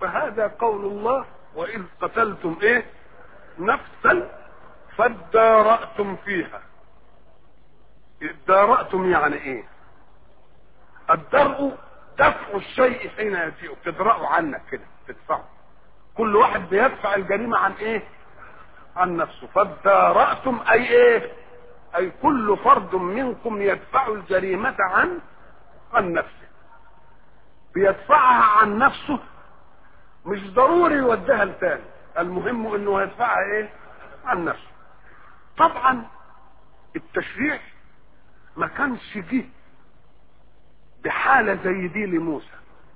فهذا قول الله واذ قتلتم ايه نفسا فادارأتم فيها ادارأتم يعني ايه الدرء دفع الشيء حين يجيء تدرأه عنك كده تدفعه كل واحد بيدفع الجريمة عن ايه عن نفسه فادارأتم اي ايه اي كل فرد منكم يدفع الجريمة عن عن نفسه بيدفعها عن نفسه مش ضروري يوديها لتاني المهم انه يدفعها ايه عن نفسه طبعا التشريع ما كانش جه بحاله زي دي لموسى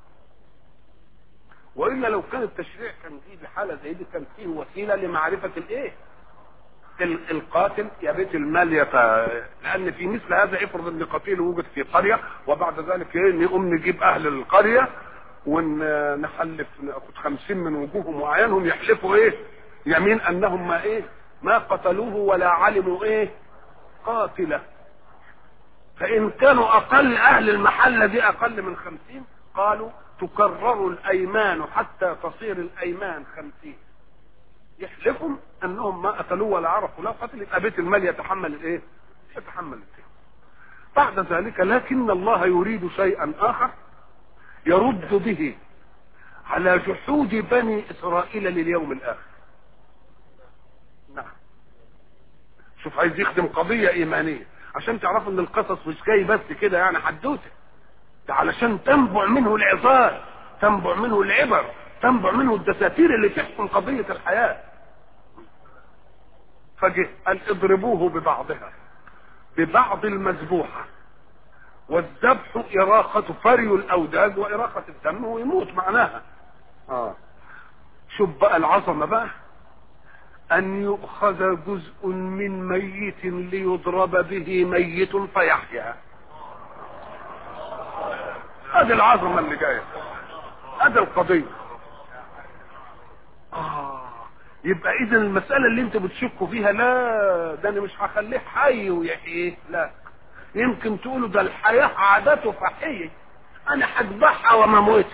والا لو كان التشريع كان جه بحاله زي دي كان فيه وسيله لمعرفه الايه ال- القاتل يا بيت المال يت... لان في مثل هذا افرض ان قتيل وجد في قريه وبعد ذلك ايه نقوم نجيب اهل القريه ونحلف ناخد خمسين من وجوههم واعيانهم يحلفوا ايه يمين انهم ما ايه ما قتلوه ولا علموا ايه قاتله فان كانوا اقل اهل المحله دي اقل من خمسين قالوا تكرر الايمان حتى تصير الايمان خمسين يحلفوا انهم ما قتلوه ولا عرفوا لا قتل يبقى بيت المال يتحمل الايه يتحمل الدين بعد ذلك لكن الله يريد شيئا اخر يرد به على جحود بني اسرائيل لليوم الاخر نعم شوف عايز يخدم قضية ايمانية عشان تعرفوا ان القصص مش جاي بس كده يعني حدوته ده علشان تنبع منه العظات تنبع منه العبر تنبع منه الدساتير اللي تحكم قضية الحياة فجه قال اضربوه ببعضها ببعض المذبوحة والذبح إراقة فري الأوداج وإراقة الدم ويموت معناها آه. شوف بقى العظمة بقى أن يؤخذ جزء من ميت ليضرب به ميت فيحيا هذه العظمة اللي جاية هذه القضية آه. يبقى إذا المسألة اللي أنت بتشكوا فيها لا ده أنا مش هخليه حي ويحييه لا يمكن تقولوا ده الحياة عادته فحية أنا هذبحها ومموتها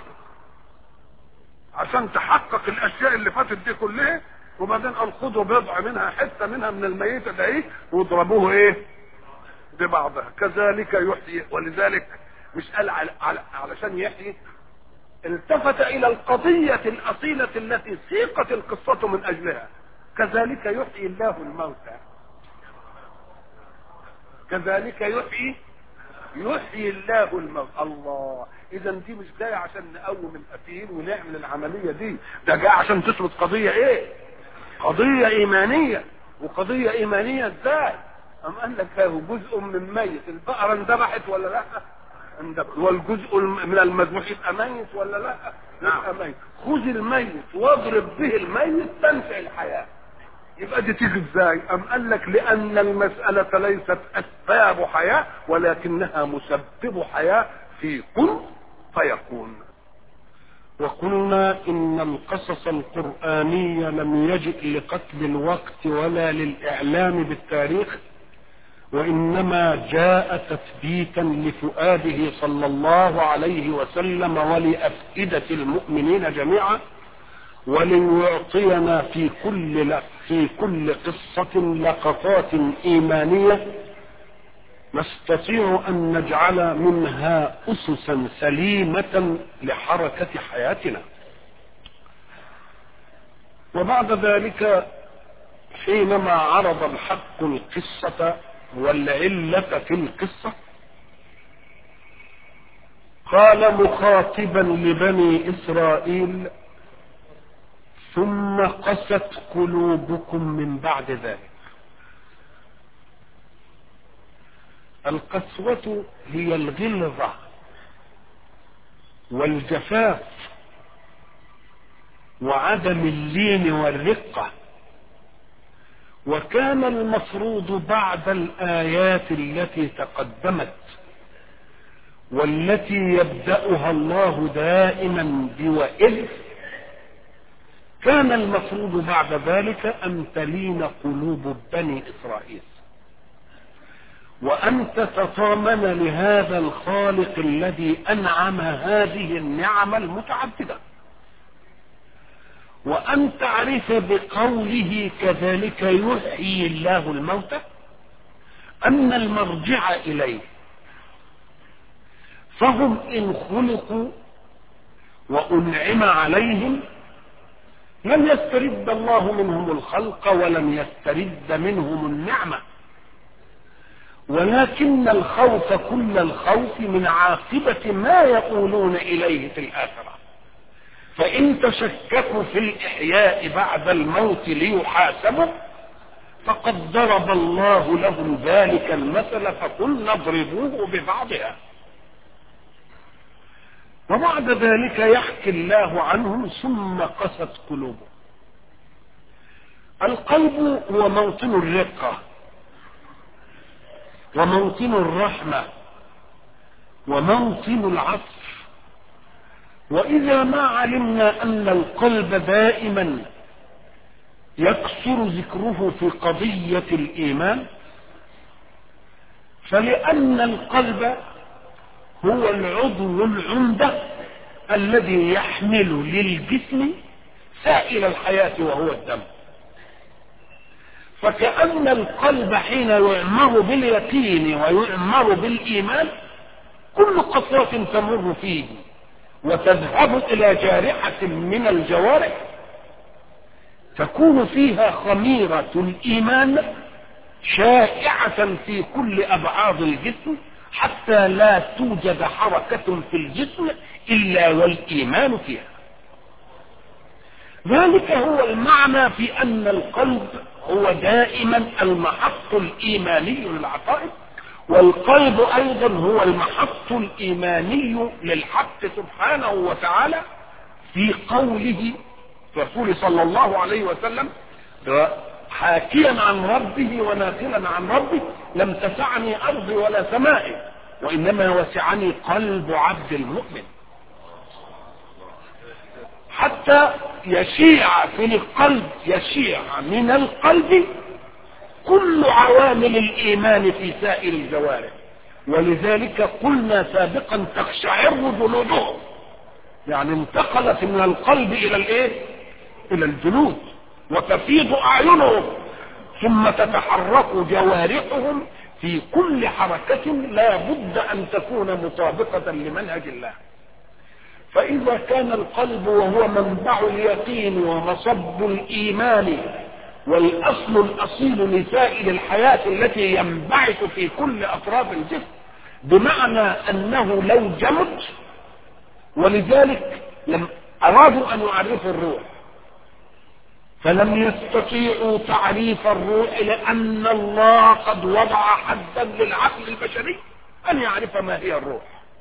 عشان تحقق الأشياء اللي فاتت دي كلها وبعدين قال خدوا بضع منها حته منها من الميته ده ايه واضربوه ايه ببعضها كذلك يحيي ولذلك مش قال على على علشان يحيي التفت الى القضيه الاصيله التي سيقت القصه من اجلها كذلك يحيي الله الموتى كذلك يحيي يحيي الله الموت الله اذا دي مش جايه عشان نقوم القتيل ونعمل العمليه دي ده جاي عشان تثبت قضيه ايه قضيه ايمانيه وقضيه ايمانيه ازاي ام قال لك له جزء من ميت البقره اندبحت ولا لا اندبحت والجزء من المذبوح يبقى ميت ولا لا يبقى ميت خذ الميت واضرب به الميت تنفع الحياه يبقى دي تيجي ازاي ام قال لك لان المساله ليست اسباب حياه ولكنها مسبب حياه في كن فيكون وقلنا ان القصص القرآني لم يجئ لقتل الوقت ولا للاعلام بالتاريخ وانما جاء تثبيتا لفؤاده صلى الله عليه وسلم ولافئدة المؤمنين جميعا وليعطينا في كل في كل قصة لقطات ايمانية نستطيع ان نجعل منها اسسا سليمة لحركة حياتنا وبعد ذلك حينما عرض الحق القصة والعلة في القصة قال مخاطبا لبني اسرائيل ثم قست قلوبكم من بعد ذلك القسوة هي الغلظة والجفاف وعدم اللين والرقة وكان المفروض بعد الآيات التي تقدمت والتي يبدأها الله دائما بوئذ كان المفروض بعد ذلك أن تلين قلوب بني إسرائيل وأن تتطامن لهذا الخالق الذي أنعم هذه النعم المتعددة وأن تعرف بقوله كذلك يحيي الله الموتى أن المرجع إليه فهم إن خلقوا وأنعم عليهم لم يسترد الله منهم الخلق ولم يسترد منهم النعمة ولكن الخوف كل الخوف من عاقبة ما يقولون إليه في الآخرة فإن تشككوا في الإحياء بعد الموت ليحاسبوا فقد ضرب الله لهم ذلك المثل فقلنا اضربوه ببعضها وبعد ذلك يحكي الله عنهم ثم قست قلوبهم القلب هو موطن الرقة وموطن الرحمة وموطن العطف وإذا ما علمنا أن القلب دائما يكثر ذكره في قضية الإيمان فلأن القلب هو العضو العمدة الذي يحمل للجسم سائل الحياة وهو الدم فكأن القلب حين يعمر باليقين ويعمر بالإيمان كل قطرة تمر فيه وتذهب إلى جارحة من الجوارح تكون فيها خميرة الإيمان شائعة في كل أبعاد الجسم حتى لا توجد حركة في الجسم إلا والإيمان فيها ذلك هو المعنى في أن القلب هو دائما المحط الإيماني للعقائد والقلب أيضا هو المحط الإيماني للحق سبحانه وتعالى في قوله رسول صلى الله عليه وسلم حاكيا عن ربه وناقلا عن ربه لم تسعني أرضي ولا سمائي وإنما وسعني قلب عبد المؤمن حتى يشيع في القلب يشيع من القلب كل عوامل الإيمان في سائر الجوارح ولذلك قلنا سابقا تقشعر جلودهم يعني انتقلت من القلب إلى الإيه؟ إلى الجلود وتفيض أعينهم ثم تتحرك جوارحهم في كل حركة لا بد أن تكون مطابقة لمنهج الله فإذا كان القلب وهو منبع اليقين ومصب الإيمان والأصل الأصيل لسائر الحياة التي ينبعث في كل أطراف الجسم بمعنى أنه لو جمد ولذلك لم أرادوا أن يعرفوا الروح فلم يستطيعوا تعريف الروح لأن الله قد وضع حدا للعقل البشري أن يعرف ما هي الروح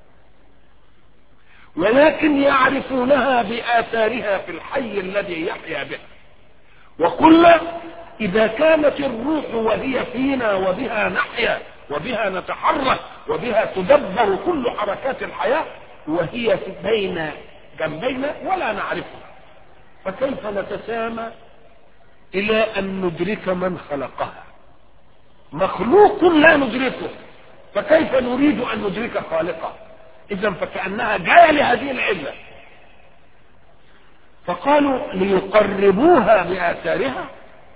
ولكن يعرفونها بآثارها في الحي الذي يحيا به وقلنا إذا كانت الروح وهي فينا وبها نحيا وبها نتحرك وبها تدبر كل حركات الحياة وهي بين جنبينا ولا نعرفها فكيف نتسامى إلى أن ندرك من خلقها مخلوق لا ندركه فكيف نريد أن ندرك خالقه إذا فكأنها جاية لهذه العلة فقالوا ليقربوها بآثارها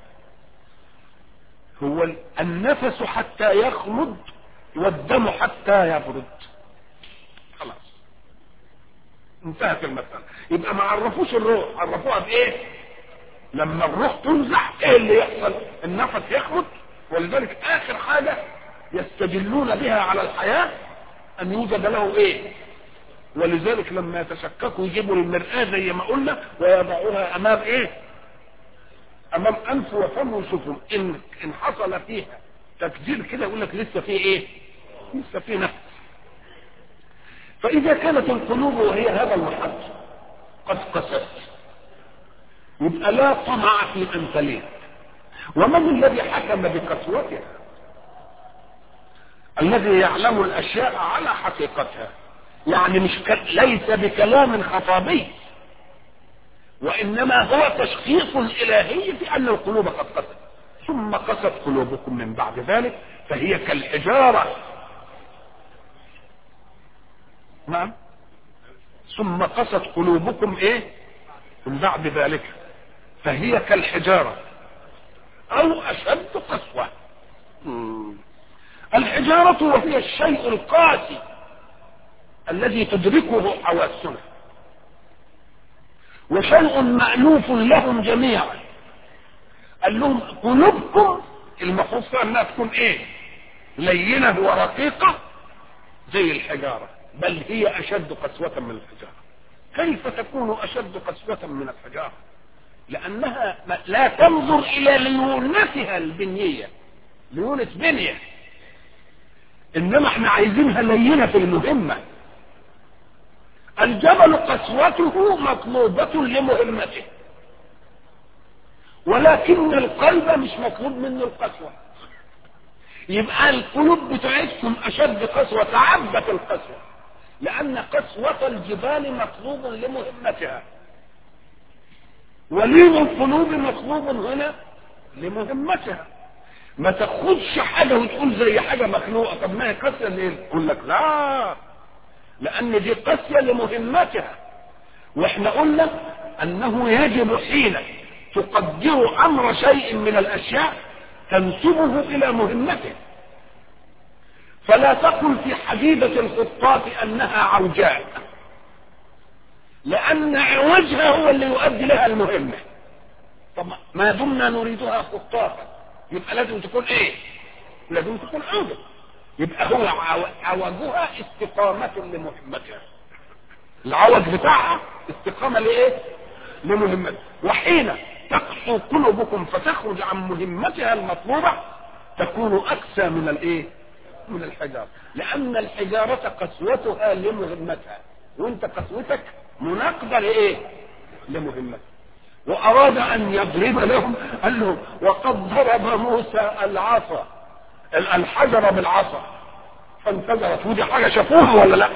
هو النفس حتى يخلد والدم حتى يبرد خلاص انتهت المسألة يبقى ما عرفوش الروح عرفوها بإيه لما الروح تنزع ايه اللي يحصل النفس يخلد ولذلك آخر حاجة يستدلون بها على الحياة أن يوجد له إيه ولذلك لما يتشككوا يجيبوا المرآة زي ما قلنا ويضعوها أمام إيه أمام أنف وفم ويشوفوا إن إن حصل فيها تكدير كده يقول لك لسه في إيه لسه في نفس فإذا كانت القلوب وهي هذا المحط قد قست يبقى لا طمع في أن تلين ومن الذي حكم بقسوتها الذي يعلم الاشياء على حقيقتها يعني مش ك... ليس بكلام خطابي وانما هو تشخيص الهي في ان القلوب قد قست ثم قست قلوبكم من بعد ذلك فهي كالحجاره نعم ثم قست قلوبكم ايه من بعد ذلك فهي كالحجارة او اشد قسوة الحجارة وهي الشيء القاسي الذي تدركه حواسنا وشيء مألوف لهم جميعا قال لهم قلوبكم المفروض انها تكون ايه لينة ورقيقة زي الحجارة بل هي اشد قسوة من الحجارة كيف تكون اشد قسوة من الحجارة لانها لا تنظر الى ليونتها البنية ليونة بنية انما احنا عايزينها لينة في المهمة الجبل قسوته مطلوبة لمهمته ولكن القلب مش مطلوب منه القسوة يبقى القلوب بتاعتكم اشد قسوة تعبت القسوة لان قسوة الجبال مطلوب لمهمتها ولين القلوب مطلوب هنا لمهمتها ما تاخدش حاجة وتقول زي حاجة مخلوقة طب ما هي قاسية ليه يقول لك لا لان دي قاسية لمهمتها واحنا قلنا انه يجب حين تقدر امر شيء من الاشياء تنسبه الى مهمته فلا تقل في حديدة الخطاط انها عوجاء لان عوجها هو اللي يؤدي لها المهمة طب ما دمنا نريدها خطاطا يبقى لازم تكون ايه لازم تكون عوجة يبقى هو عوجها استقامة لمهمتها العوج بتاعها استقامة لايه لمهمتها وحين تقسو قلوبكم فتخرج عن مهمتها المطلوبة تكون أقسى من الإيه؟ من الحجارة لأن الحجارة قسوتها لمهمتها وأنت قسوتك مناقضة لإيه؟ لمهمتها وأراد أن يضرب لهم قال لهم وقد ضرب موسى العصا الحجر بالعصا فانفجرت ودي حاجة شافوها ولا لا؟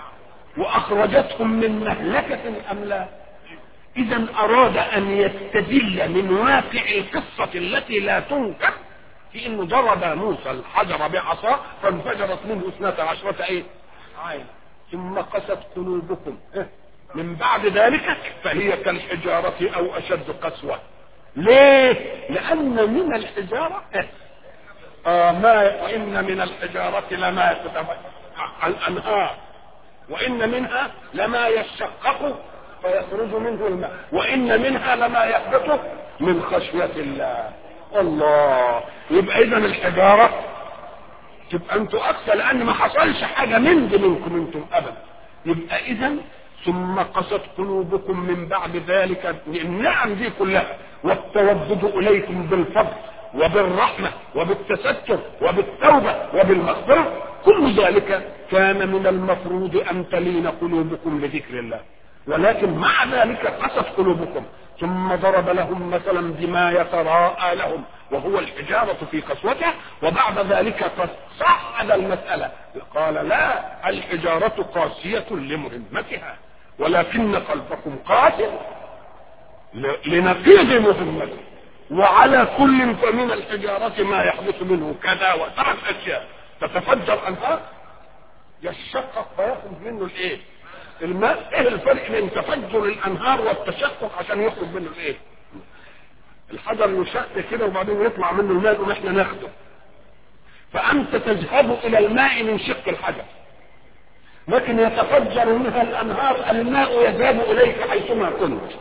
وأخرجتهم من مهلكة أم لا؟ اذا اراد ان يستدل من واقع القصة التي لا تنكر في انه ضرب موسى الحجر بعصاه فانفجرت منه اثنتا عشرة ايه عين ثم قست قلوبكم من بعد ذلك فهي كالحجارة او اشد قسوة ليه لان من الحجارة آه ما وان من الحجارة لما الانهار وان منها لما يشقق فيخرج منه الماء وان منها لما يهبط من خشية الله الله يبقى اذا الحجارة تبقى انتوا اقسى لان ما حصلش حاجة من دي منكم انتم ابدا يبقى اذا ثم قست قلوبكم من بعد ذلك النعم دي كلها والتودد اليكم بالفضل وبالرحمة وبالتستر وبالتوبة وبالمغفرة كل ذلك كان من المفروض ان تلين قلوبكم لذكر الله ولكن مع ذلك قست قلوبكم ثم ضرب لهم مثلا بما يتراءى لهم وهو الحجارة في قسوته وبعد ذلك قد صعد المسألة قال لا الحجارة قاسية لمهمتها ولكن قلبكم قاسي لنقيض مهمته وعلى كل فمن الحجارة ما يحدث منه كذا وثلاث أشياء تتفجر أنهار يشقق فيخرج منه الايه الماء ايه الفرق بين تفجر الانهار والتشقق عشان يخرج منه الايه الحجر يشق كده وبعدين يطلع منه الماء ونحن ناخده فانت تذهب الى الماء من شق الحجر لكن يتفجر منها الانهار الماء يذهب اليك حيثما كنت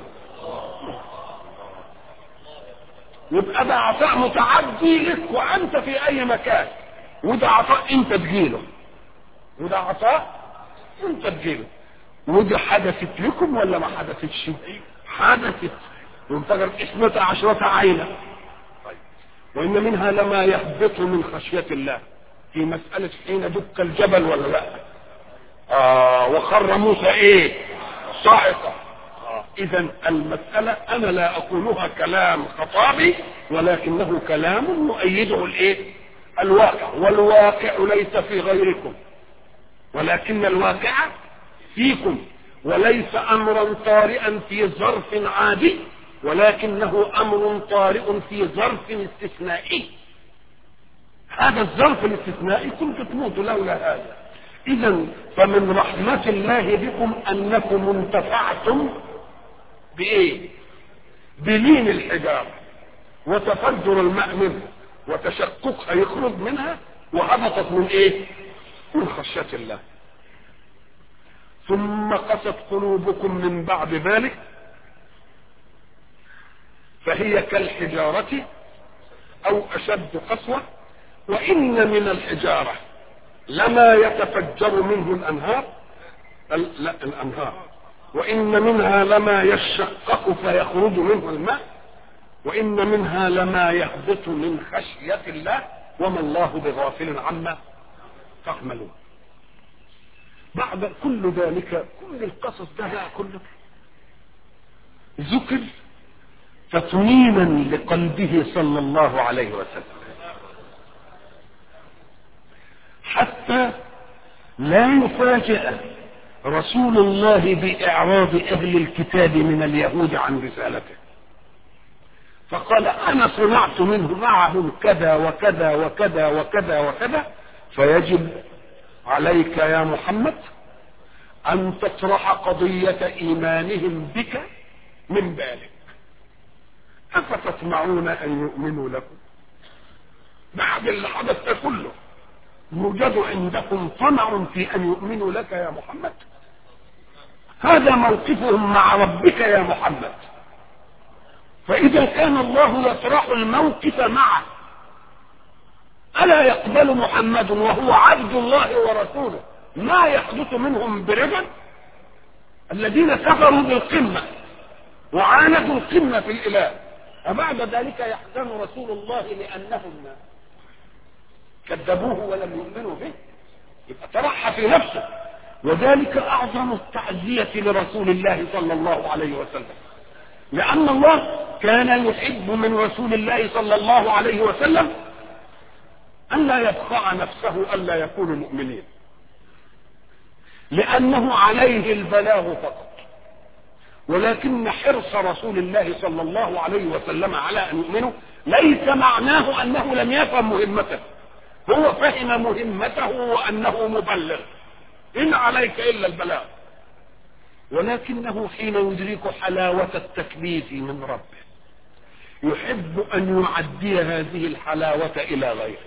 يبقى ده عطاء متعدي لك وانت في اي مكان وده عطاء انت تجيله وده عطاء انت تجيله ودي حدثت لكم ولا ما حدثتش حدثت وانفجر اسمة عشرة عينة وإن منها لما يهبط من خشية الله في مسألة حين دك الجبل ولا لا آه وخر موسى ايه صاعقة آه اذا المسألة انا لا اقولها كلام خطابي ولكنه كلام يؤيده الايه الواقع والواقع ليس في غيركم ولكن الواقع فيكم وليس امرا طارئا في ظرف عادي ولكنه امر طارئ في ظرف استثنائي هذا الظرف الاستثنائي كنت تموت لولا هذا اذا فمن رحمة الله بكم انكم انتفعتم بايه بلين الحجارة وتفجر الماء منها وتشققها يخرج منها وهبطت من ايه من خشية الله ثم قست قلوبكم من بعد ذلك فهي كالحجارة او اشد قسوة وان من الحجارة لما يتفجر منه الانهار ال- لا الانهار وان منها لما يشقق فيخرج منه الماء وان منها لما يهبط من خشية الله وما الله بغافل عما تعملون بعد كل ذلك كل القصص ده بقى كله ذكر تطمينا لقلبه صلى الله عليه وسلم حتى لا يفاجئ رسول الله بإعراض أهل الكتاب من اليهود عن رسالته فقال أنا صنعت منه معهم كذا وكذا وكذا وكذا وكذا فيجب عليك يا محمد أن تطرح قضية إيمانهم بك من بالك أفتطمعون أن يؤمنوا لكم بعد اللي حدث ده كله يوجد عندكم طمع في أن يؤمنوا لك يا محمد هذا موقفهم مع ربك يا محمد فإذا كان الله يطرح الموقف معه ألا يقبل محمد وهو عبد الله ورسوله ما يحدث منهم بربا الذين كفروا بالقمة وعاندوا القمة في الإله أبعد ذلك يحزن رسول الله لأنهم كذبوه ولم يؤمنوا به يبقى طرحها في نفسه وذلك أعظم التعزية لرسول الله صلى الله عليه وسلم لأن الله كان يحب من رسول الله صلى الله عليه وسلم ألا يبخع نفسه ألا يكون مؤمنين لأنه عليه البلاغ فقط ولكن حرص رسول الله صلى الله عليه وسلم على أن يؤمنوا ليس معناه أنه لم يفهم مهمته هو فهم مهمته وأنه مبلغ إن عليك إلا البلاغ ولكنه حين يدرك حلاوة التكليف من ربه يحب أن يعدي هذه الحلاوة إلى غيره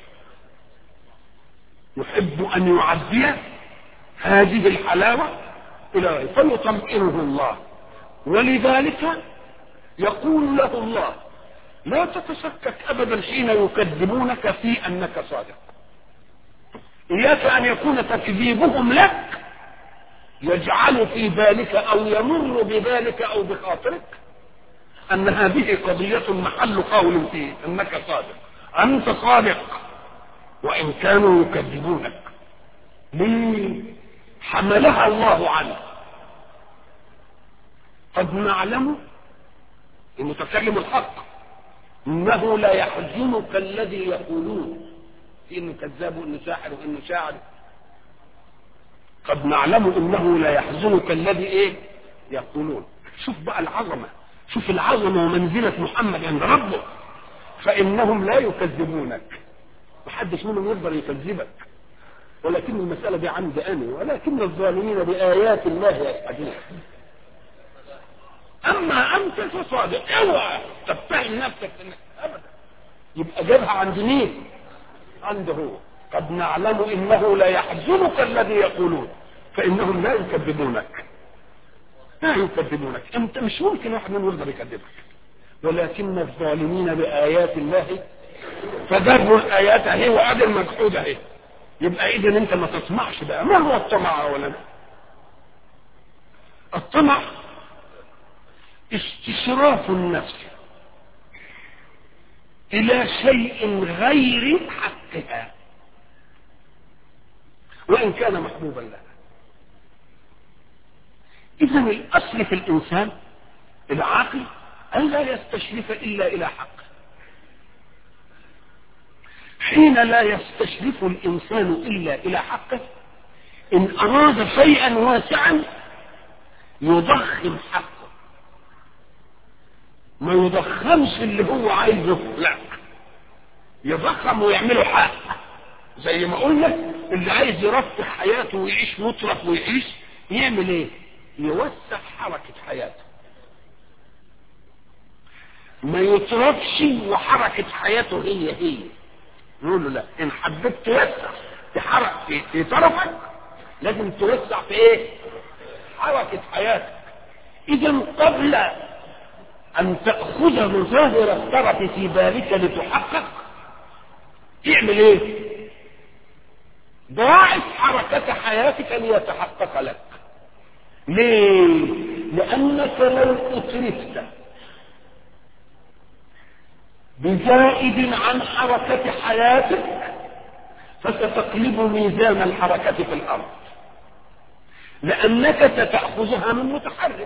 يحب أن يعدي هذه الحلاوة إلى غيره فيطمئنه الله ولذلك يقول له الله لا تتشكك أبدا حين يكذبونك في أنك صادق إياك أن يكون تكذيبهم لك يجعل في بالك أو يمر ببالك أو بخاطرك أن هذه قضية محل قول فيه أنك صادق أنت صادق وإن كانوا يكذبونك ليه حملها الله عنه قد نعلم المتكلم الحق انه لا يحزنك الذي يقولون في انه كذاب وانه ساحر وانه شاعر قد نعلم انه لا يحزنك الذي ايه يقولون شوف بقى العظمه شوف العظمه ومنزله محمد عند ربه فانهم لا يكذبونك محدش منهم يقدر يكذبك ولكن المساله دي عندي انا ولكن الظالمين بايات الله يجحدون اما انت فصادق اوعى تتهم نفسك إنك- ابدا يبقى جابها عند مين عنده هو قد نعلم انه لا يحزنك الذي يقولون فانهم لا يكذبونك لا يكذبونك انت مش ممكن واحد منهم يقدر يكذبك ولكن الظالمين بايات الله فدروا الايات اهي وادي المجحود اهي يبقى اذا انت ما تطمعش بقى ما هو الطمع اولا الطمع استشراف النفس الى شيء غير حقها وان كان محبوبا لها اذا الاصل في الانسان العاقل ان لا يستشرف الا الى حقه حين لا يستشرف الانسان الا الى حقه ان اراد شيئا واسعا يضخم حقه ما يضخمش اللي هو عايزه لا يضخم ويعمله حق زي ما قلنا اللي عايز يرفع حياته ويعيش مطرف ويعيش يعمل ايه يوسع حركة حياته ما يتركش وحركة حياته هي هي نقول له لا ان حبيت توسع تحرك في, في طرفك لازم توسع في ايه حركة حياتك اذا قبل ان تأخذ ظاهر الطرف في بالك لتحقق تعمل ايه ضاعف حركة حياتك ليتحقق لك ليه لانك لو اتركت بزائد عن حركة حياتك فستقلب ميزان الحركة في الأرض لأنك ستأخذها من متحرك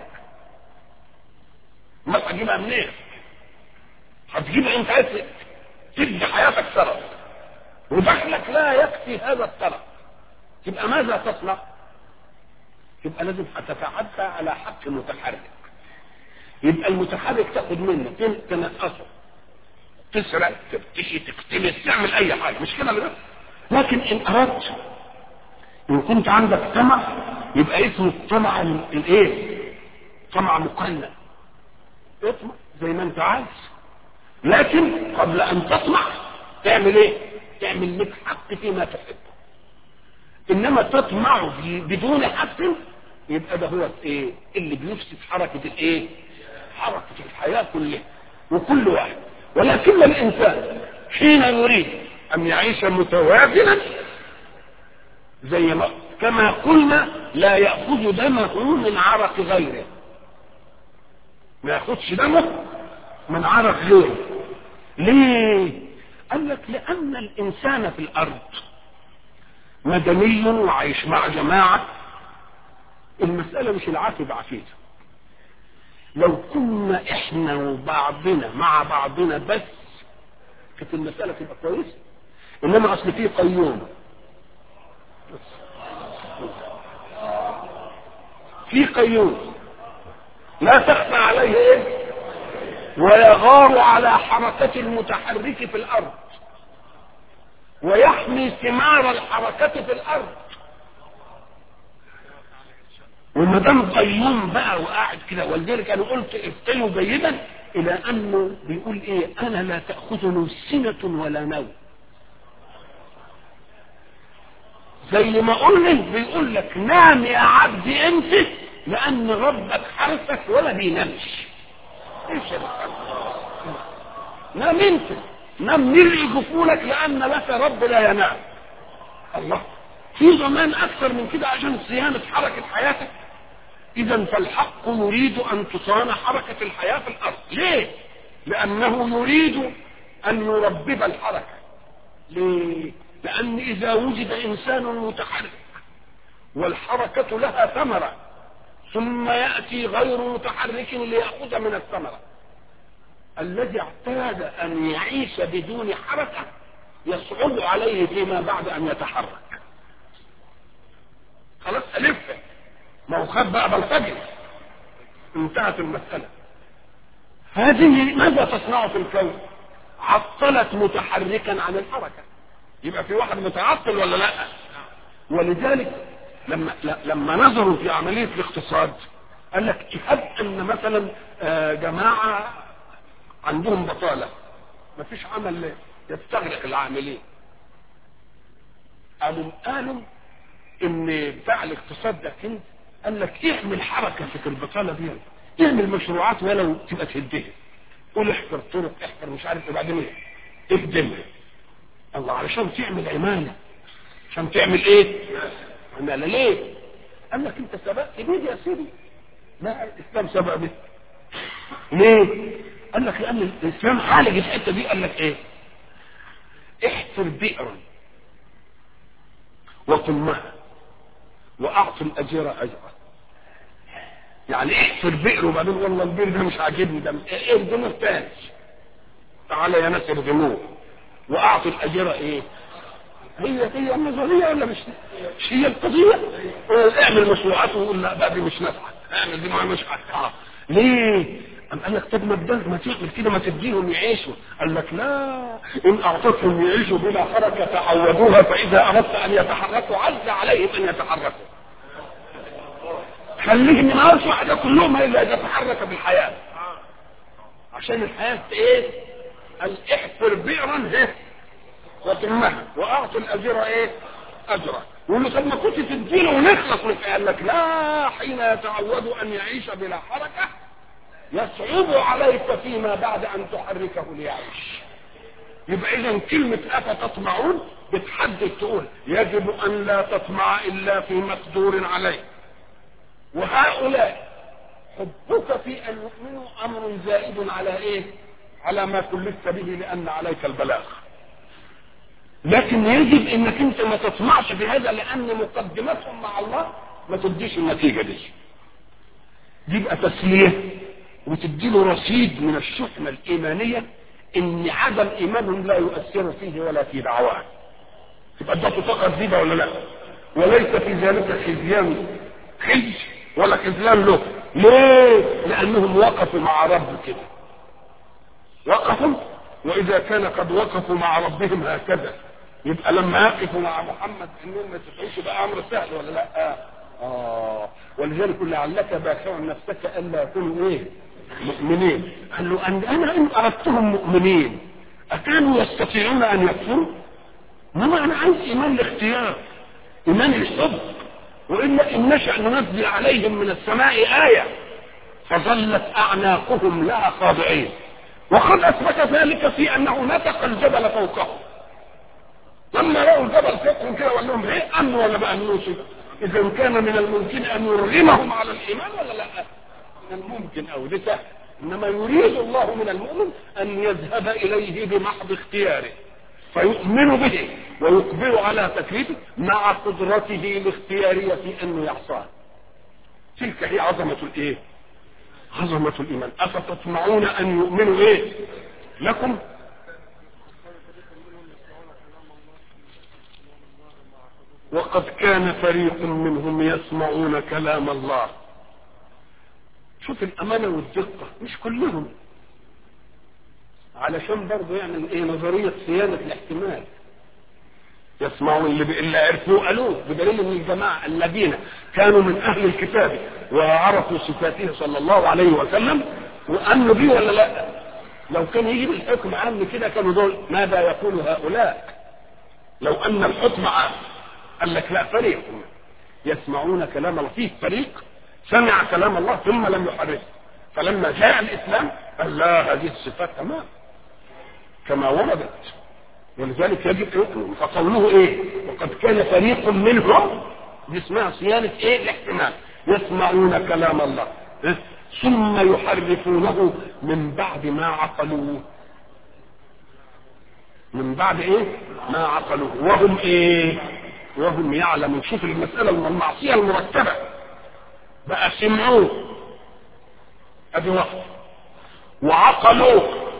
ما تجيبها منين هتجيبها انت عايز تدي حياتك طرف ودخلك لا يكفي هذا الطرف يبقى ماذا تصنع يبقى لازم هتتعدى على حق المتحرك يبقى المتحرك تاخد منه تنقصه تسرق تفتشي تقتلس تعمل اي حاجه مش كده ولا لكن ان اردت ان كنت عندك طمع يبقى اسمه الطمع الايه طمع مقنن اطمع زي ما انت عايز لكن قبل ان تطمع تعمل ايه تعمل لك حق فيما تحب انما تطمع بدون حق يبقى ده هو ايه اللي بيفسد حركه الايه حركه الحياه كلها وكل واحد ولكن الانسان حين يريد ان يعيش متوازنا زي ما كما قلنا لا ياخذ دمه من عرق غيره ما ياخذش دمه من عرق غيره ليه قال لك لان الانسان في الارض مدني وعايش مع جماعه المساله مش العافيه بعافيته لو كنا احنا وبعضنا مع بعضنا بس كانت المسألة تبقى كويسة انما اصل في قيوم في قيوم لا تخفى عليه ايه ويغار على حركة المتحرك في الارض ويحمي ثمار الحركة في الارض وما دام قيوم بقى وقاعد كده ولذلك انا قلت افتنوا جيدا الى انه بيقول ايه انا لا تاخذني سنه ولا نوم زي ما قلنا بيقول لك نام يا عبدي انت لان ربك حرسك ولا بينامش ايش نام انت نام نلقي جفونك لان لك رب لا ينام الله في زمان اكثر من كده عشان صيانه حركه حياتك اذا فالحق يريد ان تصان حركة الحياة في الارض ليه لانه يريد ان يربب الحركة ليه لان اذا وجد انسان متحرك والحركة لها ثمرة ثم يأتي غير متحرك ليأخذ من الثمرة الذي اعتاد ان يعيش بدون حركة يصعب عليه فيما بعد ان يتحرك خلاص ألفه ما هو خد بقى بلطجي انتهت المسألة هذه ماذا تصنع في الكون عطلت متحركا عن الحركة يبقى في واحد متعطل ولا لا ولذلك لما لما نظروا في عملية الاقتصاد قال لك هب ان مثلا جماعة عندهم بطالة مفيش عمل يستغرق العاملين قالوا قالوا ان بتاع الاقتصاد ده كنت قال لك اعمل حركه في البطاله دي اعمل مشروعات ولو تبقى تهدها قول احفر طرق احفر مش عارف وبعدين ايه اهدمها الله علشان تعمل عماله عشان تعمل ايه عماله ليه قال لك انت سبقت بيه يا سيدي لا الاسلام سبق بيه ليه قال لك لان الاسلام عالج الحته دي قال لك ايه احفر بئرا وقمها واعطي الاجير اجره يعني احفر بئر وبعدين والله البئر ده مش عاجبني ده اردموه تاني تعالى يا ناس اردموه واعطي الاجير ايه هي هي النظريه ولا مش مش هي القضيه اعمل مشروعات وقول لا بقى دي مش نافعه اعمل دي مش نافعه ليه أم قال لك طب ما تدل ما تعمل كده ما تديهم يعيشوا قال لك لا إن أعطتهم يعيشوا بلا حركة تعودوها فإذا أردت أن يتحركوا عز عليهم أن يتحركوا خليهم يناقشوا واحدة كلهم إلا إذا تحرك بالحياة عشان الحياة ايه قال احفر بئرا ايه وتمها واعطي الاجر ايه اجره يقول له طب ما كنت تديله ونخلص من قال لك لا حين يتعود ان يعيش بلا حركه يصعب عليك فيما بعد ان تحركه ليعيش يبقى اذا كلمة افتطمعون بتحدد تقول يجب ان لا تطمع الا في مقدور عليه وهؤلاء حبك في ان يؤمنوا امر زائد على ايه على ما كلفت به لان عليك البلاغ لكن يجب انك انت ما تطمعش في هذا لان مقدمتهم مع الله ما تديش النتيجة دي يبقى تسليه وتديله رصيد من الشحنة الإيمانية إن عدم إيمانهم لا يؤثر فيه ولا في دعواه يبقى ده طاقة جديدة ولا لا وليس في ذلك خزيان خزي ولا خزيان له ليه لأنهم وقفوا مع رب كده وقفوا وإذا كان قد وقفوا مع ربهم هكذا يبقى لما يقفوا مع محمد انهم ما تفعلش بقى امر سهل ولا لا آه. اه ولذلك لعلك باخع نفسك الا يكونوا ايه مؤمنين قال له أن انا ان اردتهم مؤمنين اكانوا يستطيعون ان يكفروا انما انا عايز ايمان الاختيار ايمان الحب والا ان نشا ننزل عليهم من السماء ايه فظلت اعناقهم لها خاضعين وقد اثبت ذلك في انه نطق الجبل فوقهم لما راوا الجبل فوقهم كده وقال لهم ايه امنوا ولا ما امنوش اذا كان من الممكن ان يرغمهم على الايمان ولا لا من الممكن او ده سهل انما يريد الله من المؤمن ان يذهب اليه بمحض اختياره فيؤمن به ويقبل على تكليفه مع قدرته الاختياريه في انه يعصاه تلك هي عظمه الايه عظمه الايمان افتطمعون ان يؤمنوا ايه لكم وقد كان فريق منهم يسمعون كلام الله شوف الامانه والدقه مش كلهم علشان برضه يعمل ايه نظريه صيانه الاحتمال يسمعون اللي اللي عرفوه قالوه بدليل ان الجماعه الذين كانوا من اهل الكتاب وعرفوا صفاته صلى الله عليه وسلم وامنوا به ولا لا لو كان يجي الحكم عام كده كانوا دول ماذا يقول هؤلاء لو ان الحكم عام قال لك لا فريق يسمعون كلام الله فيه فريق سمع كلام الله ثم لم يحرفه فلما جاء الاسلام قال لا هذه الصفات تمام كما وردت ولذلك يجب يؤمن فقوله ايه وقد كان فريق منهم دي اسمها صيانه ايه الاحتمال يسمعون كلام الله إيه؟ ثم يحرفونه من بعد ما عقلوه من بعد ايه ما عقلوه وهم ايه وهم يعلمون شوف المسألة المعصية المرتبة بقى سمعوه ادي واحد وعقلوه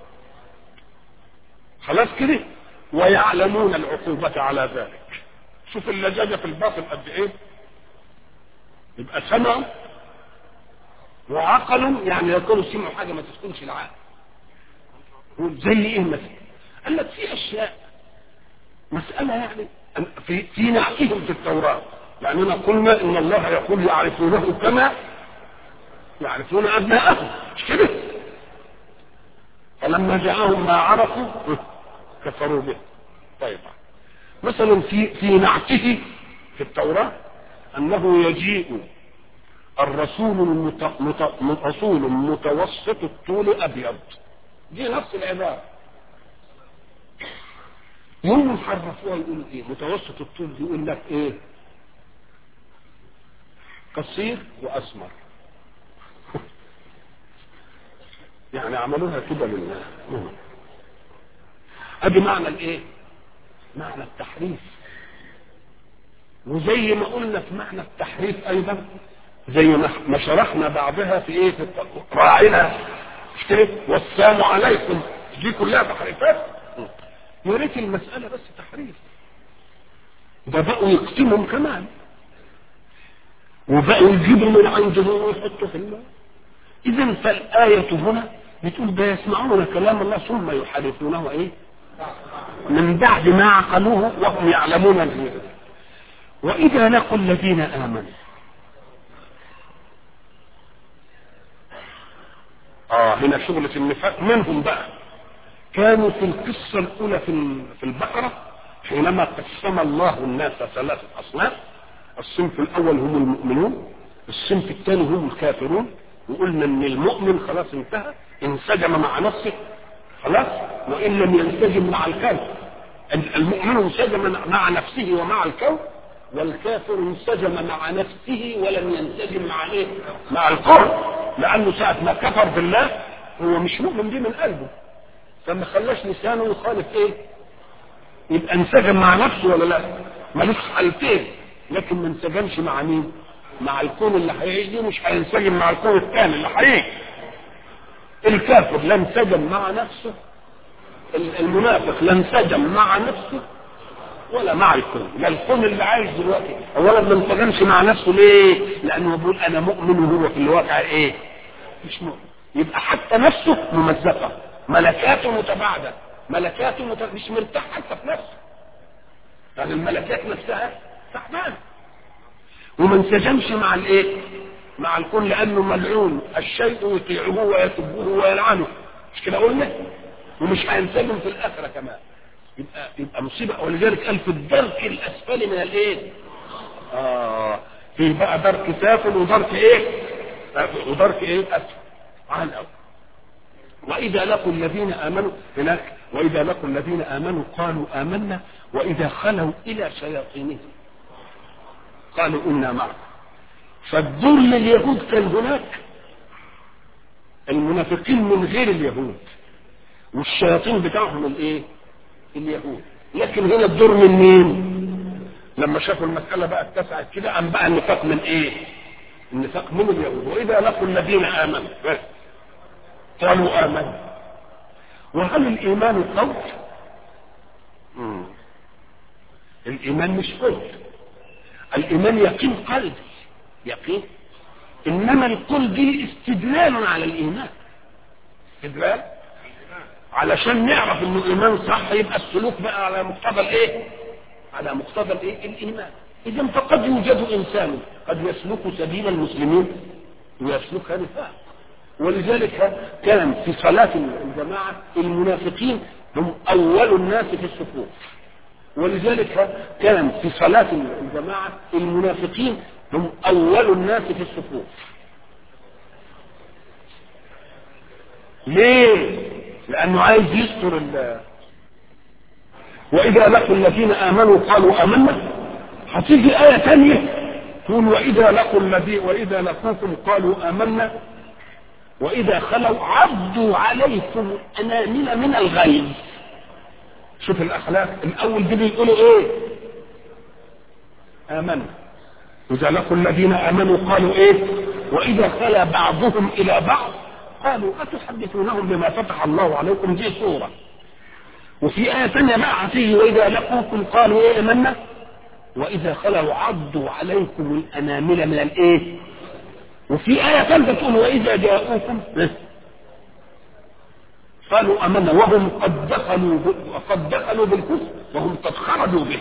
خلاص كده ويعلمون العقوبة على ذلك شوف اللجاجة في الباطل قد ايه يبقى سمعوا وعقلوا يعني يكونوا سمعوا حاجة ما تسكنش العقل زي ايه مثلا قال لك في اشياء مسألة يعني في في نعتهم في التوراة لأننا قلنا إن الله يقول يعرفونه كما يعرفون أبناءهم مش كده فلما جاءهم ما عرفوا كفروا به طيب مثلا في في نعته في التوراة أنه يجيء الرسول المت... مت... رسول متوسط الطول أبيض دي نفس العبارة يوم حرفوها يقول ايه متوسط الطول يقول لك ايه قصير واسمر يعني عملوها كده لله ادي معنى الايه معنى التحريف وزي ما قلنا في معنى التحريف ايضا زي ما شرحنا بعضها في ايه في راعنا والسلام عليكم دي كلها تحريفات يا ريت المسألة بس تحريف ده بقوا يقسمهم كمان وبقوا يجيبوا من عندهم ويحطوا في الماء إذا فالآية هنا بتقول ده يسمعون كلام الله ثم يحرفونه إيه؟ من بعد ما عقلوه وهم يعلمون الغيب وإذا لقوا الذين آمنوا اه هنا شغلة النفاق منهم بقى كانوا في القصة الأولى في في البقرة حينما قسم الله الناس ثلاثة أصناف الصنف الأول هم المؤمنون الصنف الثاني هم الكافرون وقلنا ان المؤمن خلاص انتهى انسجم مع نفسه خلاص وان لم ينسجم مع الكون المؤمن انسجم مع نفسه ومع الكون والكافر انسجم مع نفسه ولم ينسجم مع ايه مع الكون لانه ساعه ما كفر بالله هو مش مؤمن بيه من قلبه فما خلاش لسانه يخالف ايه يبقى انسجم مع نفسه ولا لا ملوش حالتين لكن ما انسجمش مع مين مع الكون اللي هيجي مش هينسجم مع الكون الثاني اللي هيجي الكافر لا انسجم مع نفسه المنافق لا انسجم مع نفسه ولا مع الكون لا الكون اللي عايش دلوقتي اولا ما انسجمش مع نفسه ليه لانه بيقول انا مؤمن وهو في الواقع ايه مش مؤمن يبقى حتى نفسه ممزقه ملكاته متباعده ملكاته مت... مش مرتاح حتى في نفسه يعني الملكات نفسها تعبانه وما انسجمش مع الايه مع الكون لانه ملعون الشيء يطيعه ويسبه ويلعنه مش كده قلنا ومش هينسجم في الاخره كمان يبقى يبقى مصيبه ولذلك قال في الدرك الاسفل من الايه اه في بقى درك سافل ودرك ايه ودرك ايه اسفل عن اول واذا لقوا الذين امنوا هناك واذا لقوا الذين امنوا قالوا امنا واذا خلوا الى شياطينهم قالوا انا معكم فالدور لليهود كان هناك المنافقين من غير اليهود والشياطين بتاعهم الايه اليهود لكن هنا الدور من مين لما شافوا المسألة بقى اتسعت كده قام بقى النفاق من ايه النفاق من اليهود واذا لقوا الذين امنوا بس قالوا امنا وهل الايمان قول مم. الايمان مش قول الايمان يقين قلبي يقين انما القول دي استدلال على الايمان استدلال علشان نعرف ان الايمان صح يبقى السلوك بقى على مقتضى الايه على مقتضى الايه الايمان اذا فقد يوجد انسان قد يسلك سبيل المسلمين ويسلك نفاق ولذلك كان في صلاة الجماعة المنافقين هم أول الناس في الصفوف ولذلك كان في صلاة الجماعة المنافقين هم أول الناس في الصفوف ليه؟ لأنه عايز يستر ال وإذا لقوا الذين آمنوا قالوا آمنا هتيجي آية ثانية تقول وإذا لقوا الذي وإذا لقوكم قالوا آمنا وإذا خلوا عضوا عليكم أنامل من الغيظ شوف الأخلاق الأول دي بيقولوا إيه آمنا وإذا لقوا الذين آمنوا قالوا إيه وإذا خلا بعضهم إلى بعض قالوا أتحدثونهم بما فتح الله عليكم دي صورة وفي آية ثانية بقى هتيجي وإذا لقوكم قالوا إيه آمنا وإذا خلوا عضوا عليكم الأنامل من الإيه وفي آية ثالثة تقول وإذا جاءوكم قالوا أمنا وهم قد دخلوا قد دخلوا بالكفر وهم قد خرجوا به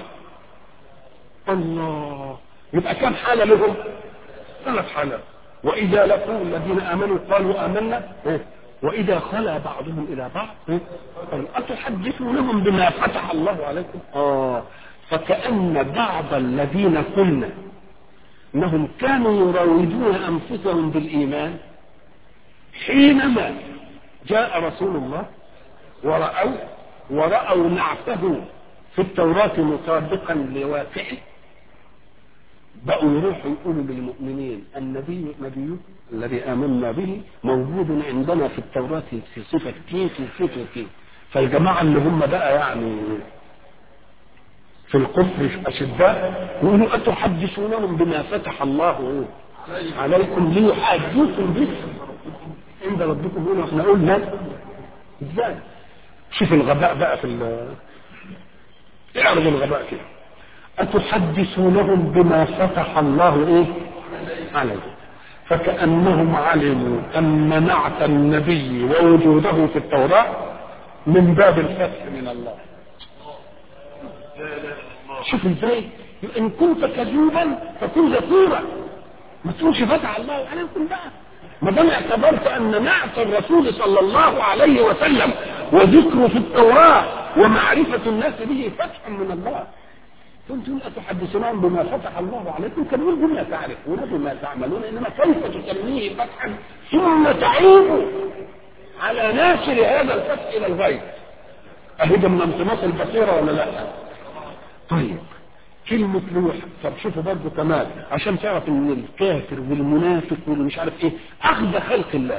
الله يبقى كم حالة لهم ثلاث حالات وإذا لقوا الذين آمنوا قالوا آمنا وإذا خلا بعضهم إلى بعض قالوا أتحدثونهم بما فتح الله عليكم آه فكأن بعض الذين قلنا انهم كانوا يراودون انفسهم بالايمان حينما جاء رسول الله ورأوا ورأوا نعته في التوراة مطابقا لواقعه بقوا يروحوا يقولوا للمؤمنين النبي نبي الذي آمنا به موجود عندنا في التوراة في صفة كيف في صفة كيف فالجماعة اللي هم بقى يعني في الكفر أشداء يقولوا أتحدثونهم بما فتح الله عليكم ليحاجوكم به عند ربكم يقولوا احنا قلنا ازاي شوف الغباء بقى في ال اعرض الغباء كده أتحدثونهم بما فتح الله ايه عليكم فكأنهم علموا أن نعت النبي ووجوده في التوراة من باب الفتح من الله شوف ازاي ان كنت كذوبا فكن ذكورا ما تقولش فتح الله عليكم بقى ما دام اعتبرت ان نعت الرسول صلى الله عليه وسلم وذكره في التوراه ومعرفه الناس به فتح من الله كنتم اتحدثون بما فتح الله عليكم كانوا بما تعرفون بما تعملون انما كيف تسميه فتحا ثم تعيب على ناشر هذا الفتح الى الغيب اهي ده من انطماس البصيره ولا لا طيب كلمة لوح طب شوفوا برضه كمان عشان تعرف ان الكافر والمنافق واللي مش عارف ايه اخذ خلق الله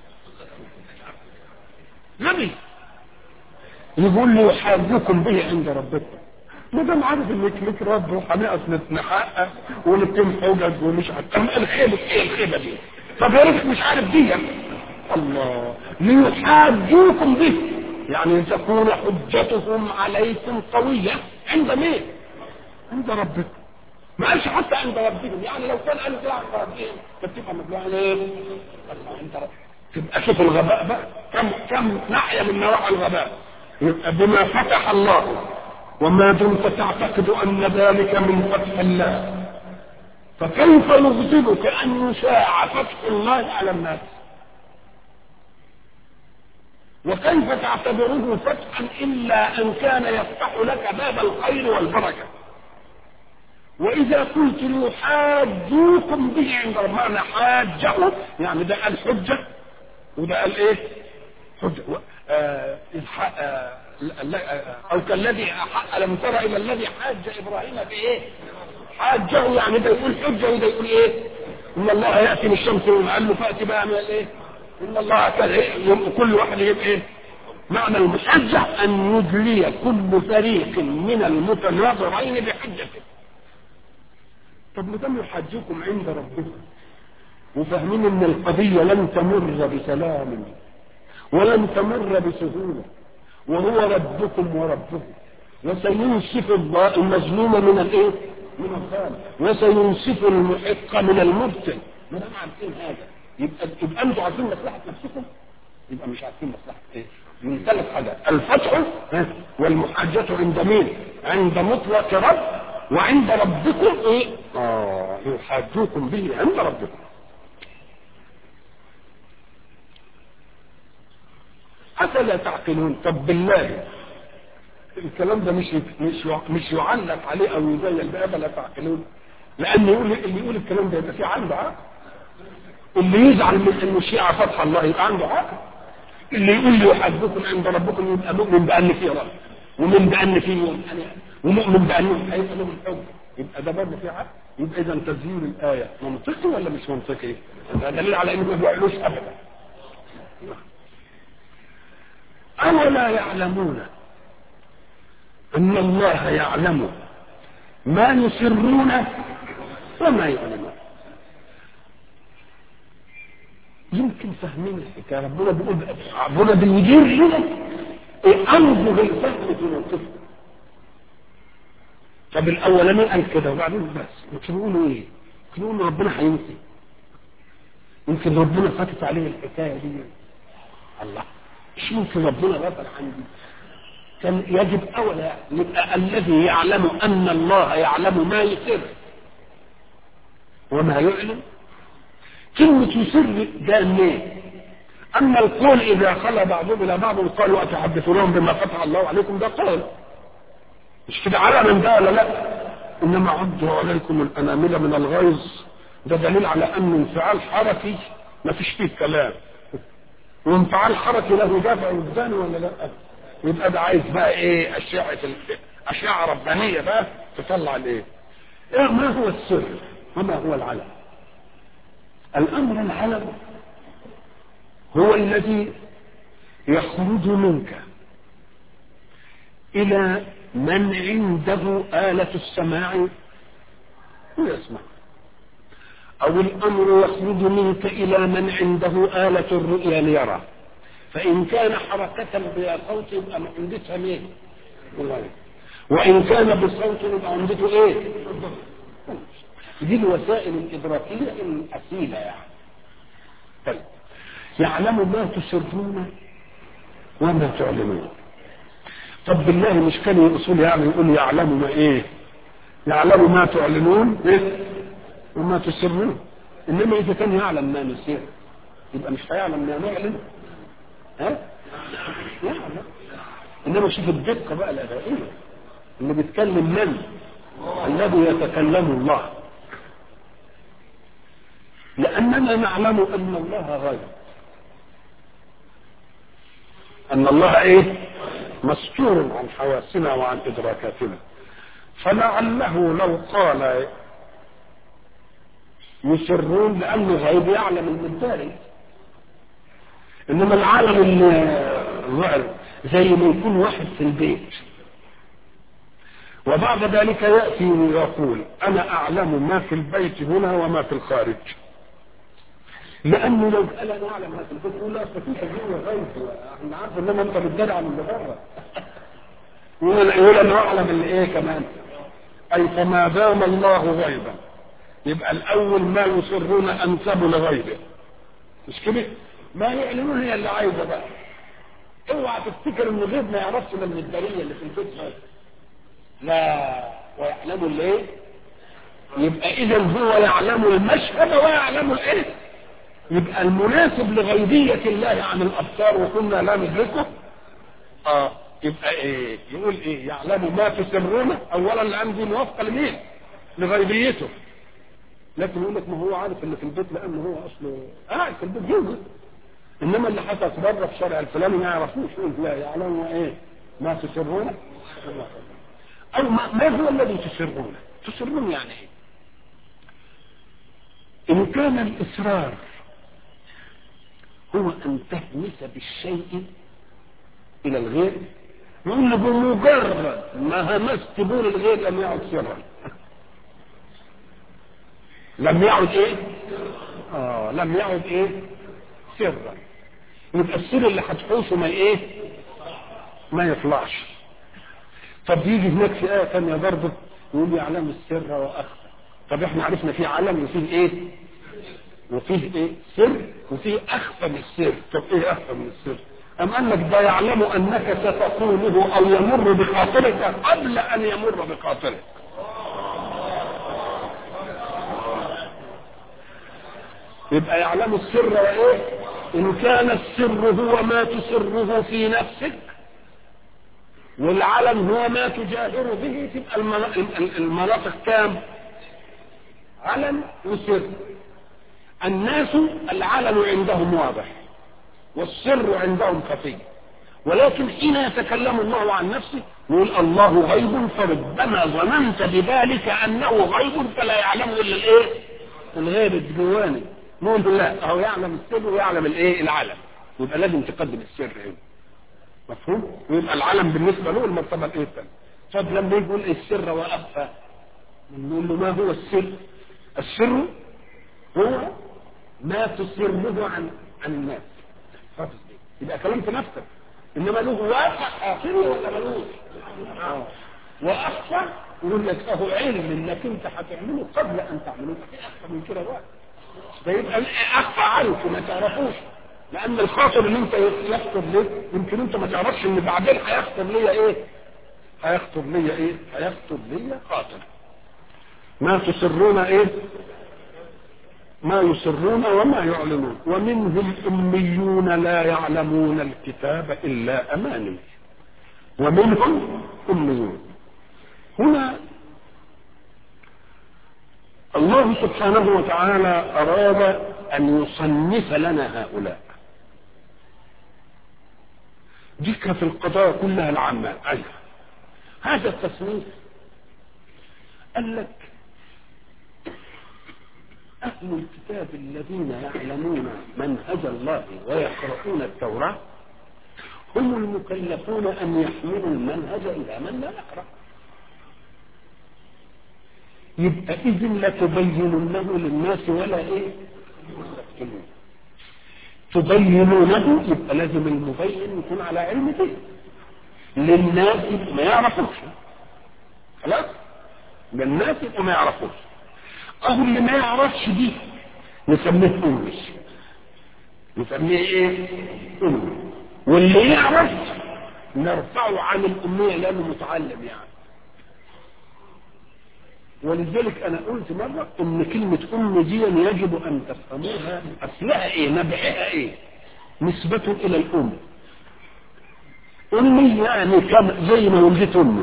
نبي يقول له يحاجكم به عند ربكم ما دام عارف انك لك رب وهنقف نحقق ونتم حجج ومش عارف طب الخيبة ايه الخيبة دي طب يا ريت مش عارف دي الله ليحاجوكم به يعني تكون حجتهم عليكم قوية عند مين عند ربكم ما قالش حتى عند ربهم يعني لو كان قالوا كده عند ربهم تبقى مبلوع عليه عند ربهم تبقى شوف الغباء بقى كم كم ناحية من نواحي الغباء يبقى بما فتح الله وما دمت تعتقد ان ذلك من فتح الله فكيف يغضبك ان يشاع فتح الله على الناس وكيف تعتبره فتحا الا ان كان يفتح لك باب الخير والبركه واذا قلت ليحاجوكم به عند ربنا حاجه يعني ده قال حجه وده قال ايه حجه آه آه او كالذي الم ترى الى الذي حاج ابراهيم بايه حاجه يعني ده يقول حجه وده يقول ايه ان الله ياتي من الشمس قال له فاتي بقى من الايه ان الله كل واحد يجيب ايه معنى المحجة ان يدلي كل فريق من المتناظرين بحجته طب ما دام يحجكم عند ربكم وفاهمين ان القضية لن تمر بسلام ولن تمر بسهولة وهو ربكم وربكم وسينسف المظلوم من الايه من الظالم وسينسف المحق من المبتل ما دام عارفين هذا يبقى يبقى انتوا عارفين مصلحه نفسكم يبقى مش عارفين مصلحه ايه من ثلاث حاجات الفتح والمحاجة عند مين عند مطلق رب وعند ربكم ايه اه يحاجوكم به عند ربكم افلا تعقلون طب بالله الكلام ده مش مش مش يعلق عليه او يزيل بقى افلا تعقلون لان يقول اللي يقول الكلام ده يبقى في عنده عقل اللي يزعل من ان الشيعة فتح الله يبقى عنده عقل اللي يقول لي يحبكم عند ربكم يبقى مؤمن بان في رب ومؤمن بان في يوم ومؤمن بانه هيبقى له الحب يبقى ده برضه في عقل يبقى اذا تزيين الايه منطقي ولا مش منطقي؟ ده دليل على انه ما بيعلوش ابدا اولا يعلمون ان الله يعلم ما يسرون وما يعلمون يمكن فاهمين الحكايه ربنا بيقول ربنا بيدير لنا انظر الفهم في موقفه طب الاولاني قال كده وبعدين بس يمكن يقولوا ايه؟ يمكن يقولوا ربنا هينسي يمكن ربنا فاتت عليه الحكايه دي الله مش ممكن ربنا غفل عندي كان يجب اولا يبقى الذي يعلم ان الله يعلم ما يسر وما يعلم كلمة يسر ده منين؟ أما القول إذا خلى بعضهم إلى بعض قالوا أتحدثونهم بما فتح الله عليكم ده قول مش كده على من ده ولا لا؟ إنما عضوا عليكم الأنامل من الغيظ ده دليل على أن انفعال حركي ما فيش فيه كلام وانفعال حركي له دافع وجداني ولا لا؟ يبقى ده عايز بقى ايه أشعة أشعة ربانية بقى تطلع الايه؟ إيه ما هو السر؟ وما هو العلم؟ الأمر العلم هو الذي يخرج منك إلى من عنده آلة السماع ويسمع أو الأمر يخرج منك إلى من عنده آلة الرؤيا ليرى فإن كان حركة بلا صوت يبقى عندتها مين؟ وإن كان بصوت يبقى عندته إيه؟ دي الوسائل الإدراكية الأصيلة يعني طيب يعلم ما تسرون وما تعلمون طب بالله مش كان الأصول يعني يقول يعلم ما إيه يعلم ما تعلنون إيه وما تسرون إنما إذا كان يعلم ما نسير يبقى مش هيعلم ما نعلم ها يعلم انما شوف الدقه بقى الادائيه اللي بيتكلم من الذي يتكلم الله لاننا نعلم ان الله غيب ان الله ايه مستور عن حواسنا وعن ادراكاتنا فلعله لو قال يسرون لانه غيب يعلم المداري انما العالم الظاهر زي ما يكون واحد في البيت وبعد ذلك ياتي ويقول انا اعلم ما في البيت هنا وما في الخارج لانه لو قال انا اعلم ما في البيت يقول لا اصل في جوه غيب احنا عارف انما انت بتدرع من اللي بره يقول يقول انا اعلم اللي ايه كمان اي فما دام الله غيبا يبقى الاول ما يصرون انسبوا لغيبه مش كده ما يعلنون هي اللي عايزه بقى اوعى تفتكر ان الغيب ما يعرفش من الدليل اللي في البيت بس لا ويعلموا الايه يبقى اذا هو يعلم المشهد ويعلم الايه يبقى المناسب لغيبية الله عن الابصار وكنا لا ندركه اه يبقى ايه يقول ايه يعلم ما تسرون اولا الان دي موافقه لمين لغيبيته لكن يقول لك ما هو عارف اللي في البيت لانه هو اصله قاعد في البيت جوه انما اللي حدث بره في الشارع الفلاني ما يعرفوش يقول لا يعلم ايه ما تسرون او ما, ما هو الذي تسرون تسرون يعني ايه ان كان الاصرار هو ان تهمس بالشيء الى الغير يقول له بمجرد ما همست بول الغير لم يعد سرا لم يعد ايه اه لم يعد ايه سرا يبقى السر اللي هتحوشه ما ايه ما يطلعش طب يجي هناك في آية ثانية برضه يقول يعلم السر وأخفى طب احنا عرفنا في علم وفيه ايه وفيه ايه سر وفيه أخفى من السر طب ايه أخفى من السر أم أنك ده يعلم أنك ستقوله أو يمر بخاطرك قبل أن يمر بخاطرك يبقى يعلم السر وإيه إن كان السر هو ما تسره في نفسك والعلم هو ما تجاهر به تبقى المناطق كام علم وسر الناس العلم عندهم واضح والسر عندهم خفي ولكن حين يتكلم الله عن نفسه يقول الله غيب فربما ظننت بذلك انه غيب فلا يعلمه الا الايه الغيب الجواني نقول لا هو يعلم السر ويعلم الايه العلم يبقى لازم تقدم السر هنا مفهوم ويبقى العلم بالنسبه له المرتبه الايه الثانيه طب لما يجي يقول السر واخفى نقول له ما هو السر السر هو ما تسره عن عن الناس يبقى كلام في نفسك انما له واقع اخر ولا ملوش آه. واخفى يقول لك اهو علم انك انت هتعمله قبل ان تعمله في اخفى من كده بقى فيبقى اخفى عنك وما تعرفوش لان الخاطر اللي انت يخطر ليه يمكن انت ما تعرفش ان بعدين هيخطر ليا ايه هيخطر ليا ايه هيخطر ليا خاطر ما تسرون ايه ما يسرون وما يعلنون ومنهم أميون لا يعلمون الكتاب إلا أماني ومنهم أميون هنا الله سبحانه وتعالى أراد أن يصنف لنا هؤلاء ذكر في القضايا كلها العامة أيضا هذا التصنيف قال لك أهل الكتاب الذين يعلمون منهج الله ويقرؤون التوراة هم المكلفون أن يحملوا المنهج إلى من لا يقرأ يبقى إذن لتبيننه للناس ولا إيه تكتمون تبينونه يبقى لازم المبين يكون على علم به للناس ما يعرفوش خلاص للناس ما يعرفوش اهو اللي ما يعرفش دي نسميه امي نسميه ايه امي واللي يعرف نرفعه عن الاميه لانه متعلم يعني ولذلك انا قلت مره ان كلمه ام دي يجب ان تفهموها اصلها ايه نبعها ايه نسبة الى الام امي يعني كم زي ما ولدت امي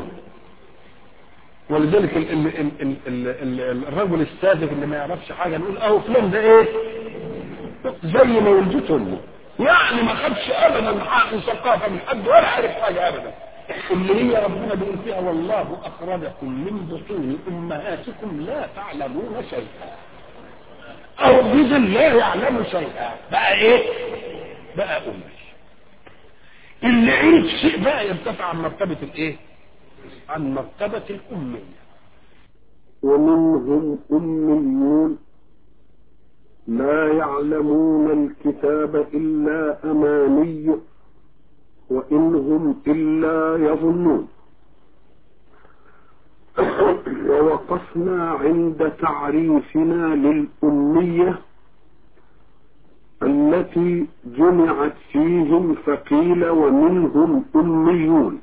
ولذلك ال ال ال ال ال ال الرجل الساذج اللي ما يعرفش حاجه نقول اهو فلان ده ايه زي ما ولدت امي يعني ما خدش ابدا حق ثقافه من حد ولا عارف حاجه ابدا اللي هي ربنا بيقول فيها والله اخرجكم من بطون امهاتكم لا تعلمون شيئا او رجل لا يعلم شيئا بقى ايه بقى امي اللي عرف شيء بقى يرتفع عن مرتبه الايه عن مرتبه الاميه ومنهم أميون لا يعلمون الكتاب إلا أماني وإن هم إلا يظنون ووقفنا عند تعريفنا للأمية التي جمعت فيهم فقيل ومنهم أميون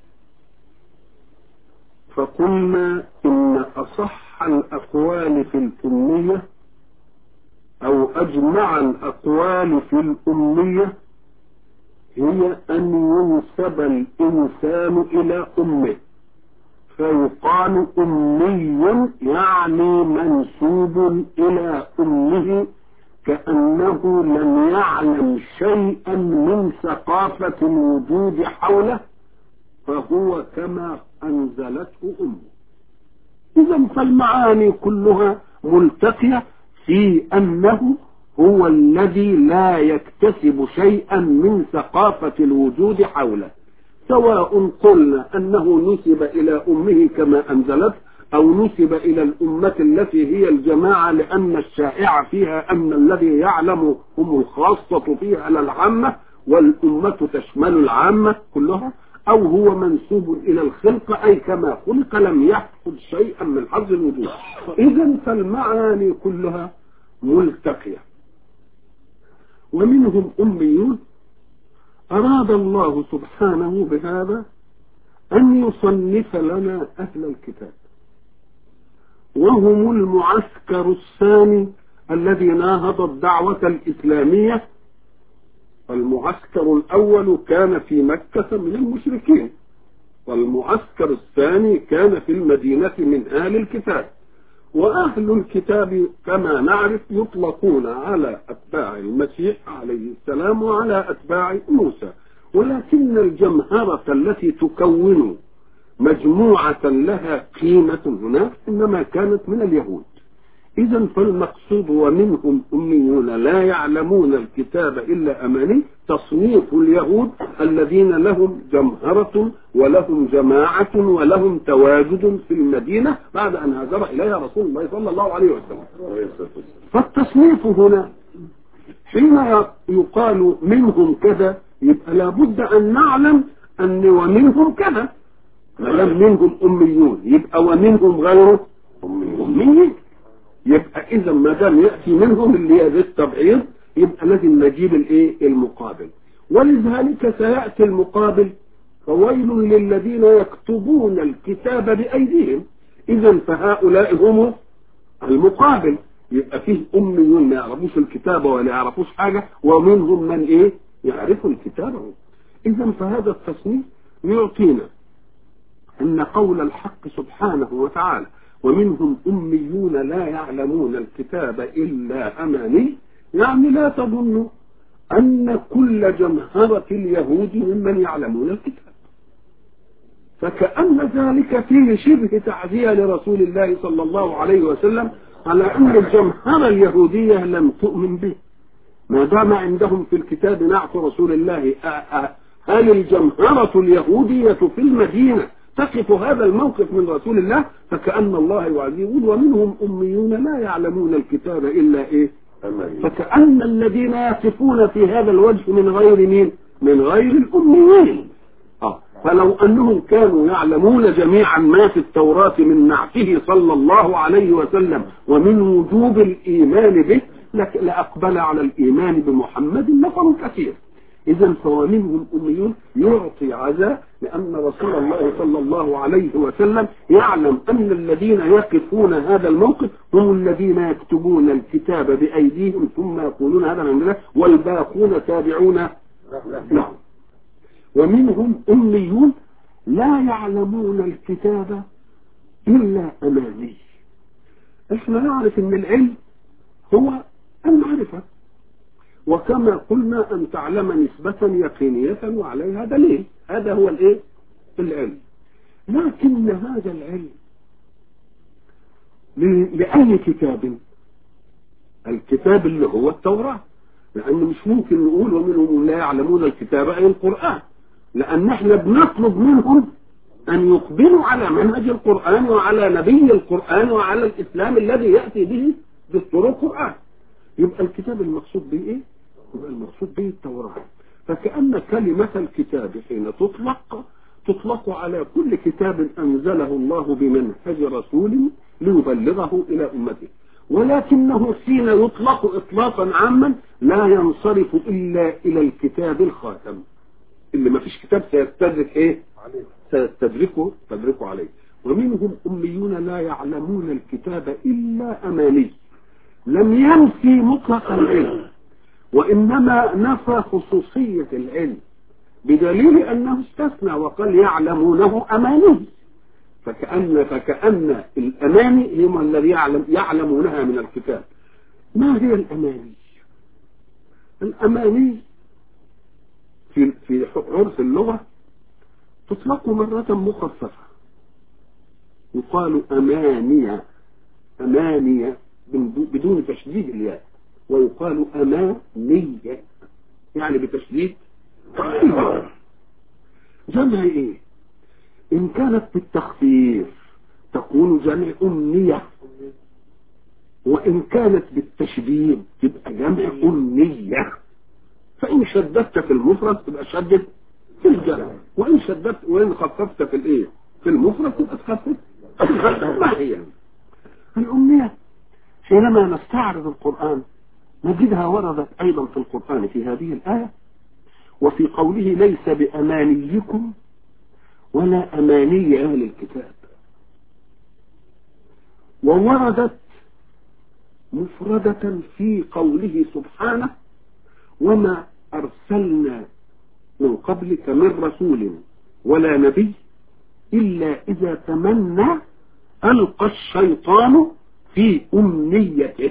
فقلنا إن أصح الأقوال في الأمية أو أجمع الأقوال في الأمية هي أن ينسب الإنسان إلى أمه فيقال أمي يعني منسوب إلى أمه كأنه لم يعلم شيئا من ثقافة الوجود حوله فهو كما أنزلته أمه إذا فالمعاني كلها ملتقية في أنه هو الذي لا يكتسب شيئا من ثقافة الوجود حوله سواء قلنا أنه نسب إلى أمه كما أنزلت أو نسب إلى الأمة التي هي الجماعة لأن الشائع فيها أن الذي يعلم هم الخاصة فيها على العامة والأمة تشمل العامة كلها أو هو منسوب إلى الخلق أي كما خلق لم يحفظ شيئا من حظ الوجود إذا فالمعاني كلها ملتقية ومنهم أميون أراد الله سبحانه بهذا أن يصنف لنا أهل الكتاب وهم المعسكر الثاني الذي ناهض الدعوة الإسلامية المعسكر الأول كان في مكة من المشركين والمعسكر الثاني كان في المدينة من أهل الكتاب وأهل الكتاب كما نعرف يطلقون على أتباع المسيح عليه السلام وعلى أتباع موسى ولكن الجمهرة التي تكون مجموعة لها قيمة هناك إنما كانت من اليهود إذا فالمقصود ومنهم أميون لا يعلمون الكتاب إلا أماني تصنيف اليهود الذين لهم جمهرة ولهم جماعة ولهم تواجد في المدينة بعد أن هاجر إليها رسول الله صلى الله عليه وسلم فالتصنيف هنا حين يقال منهم كذا يبقى لابد أن نعلم أن ومنهم كذا ما دام منهم أميون يبقى ومنهم غيره أميين يبقى اذا ما دام ياتي منهم اللي هي ذي التبعيض يبقى لازم نجيب الايه المقابل ولذلك سياتي المقابل فويل للذين يكتبون الكتاب بايديهم اذا فهؤلاء هم المقابل يبقى فيه اميون ما يعرفوش الكتاب ولا يعرفوش حاجه ومنهم من ايه يعرفوا الكتاب اذا فهذا التصنيف يعطينا ان قول الحق سبحانه وتعالى ومنهم أميون لا يعلمون الكتاب إلا أماني يعني لا تظنوا أن كل جمهرة اليهود ممن يعلمون الكتاب فكأن ذلك فيه شبه تعزية لرسول الله صلى الله عليه وسلم على أن الجمهرة اليهودية لم تؤمن به ما دام عندهم في الكتاب نعت رسول الله هل الجمهرة اليهودية في المدينة تقف هذا الموقف من رسول الله فكأن الله يعزيه ومنهم أميون لا يعلمون الكتاب إلا إيه فكأن الذين يقفون في هذا الوجه من غير مين من غير الأميين آه. فلو أنهم كانوا يعلمون جميعا ما في التوراة من نعته صلى الله عليه وسلم ومن وجوب الإيمان به لأقبل على الإيمان بمحمد نفر كثير إذا فومنهم أميون يعطي عزاء لأن رسول الله صلى الله عليه وسلم يعلم أن الذين يقفون هذا الموقف هم الذين يكتبون الكتاب بأيديهم ثم يقولون هذا من الله والباقون تابعون نعم ومنهم أميون لا يعلمون الكتاب إلا أماني احنا نعرف ان العلم هو المعرفة وكما قلنا ان تعلم نسبة يقينية وعليها دليل هذا هو الايه العلم لكن هذا العلم لأي كتاب الكتاب اللي هو التوراة لأن مش ممكن نقول ومنهم لا يعلمون الكتاب أي القرآن لأن احنا بنطلب منهم أن يقبلوا على منهج القرآن وعلى نبي القرآن وعلى الإسلام الذي يأتي به دستور القرآن يبقى الكتاب المقصود به إيه؟ يبقى المقصود به التوراة فكأن كلمة الكتاب حين تطلق تطلق على كل كتاب أنزله الله بمنهج رسول ليبلغه إلى أمته ولكنه حين يطلق إطلاقا عاما لا ينصرف إلا إلى الكتاب الخاتم اللي ما فيش كتاب سيستدرك إيه سيستدركه تدركه عليه ومنهم أميون لا يعلمون الكتاب إلا أماني لم ينفي مطلق العلم وإنما نفى خصوصية العلم بدليل أنه استثنى وقال يعلمونه أماني فكأن فكأن الأماني هم الذي يعلم يعلمونها من الكتاب ما هي الأماني الأماني في في عرف اللغة تطلق مرة مخففة يقال أمانية أمانية بدون تشديد الياء ويقال أمانية يعني بتشديد جمع إيه إن كانت بالتخفيف تكون جمع أمنية وإن كانت بالتشديد تبقى جمع أمنية فإن شددت في المفرد تبقى شدد في الجمع وإن شددت وإن خففت في الإيه في المفرد تبقى تخفف ما هي الأمنية حينما نستعرض القرآن نجدها وردت أيضا في القرآن في هذه الآية وفي قوله ليس بأمانيكم ولا أماني أهل الكتاب ووردت مفردة في قوله سبحانه وما أرسلنا من قبلك من رسول ولا نبي إلا إذا تمنى ألقى الشيطان في أمنيته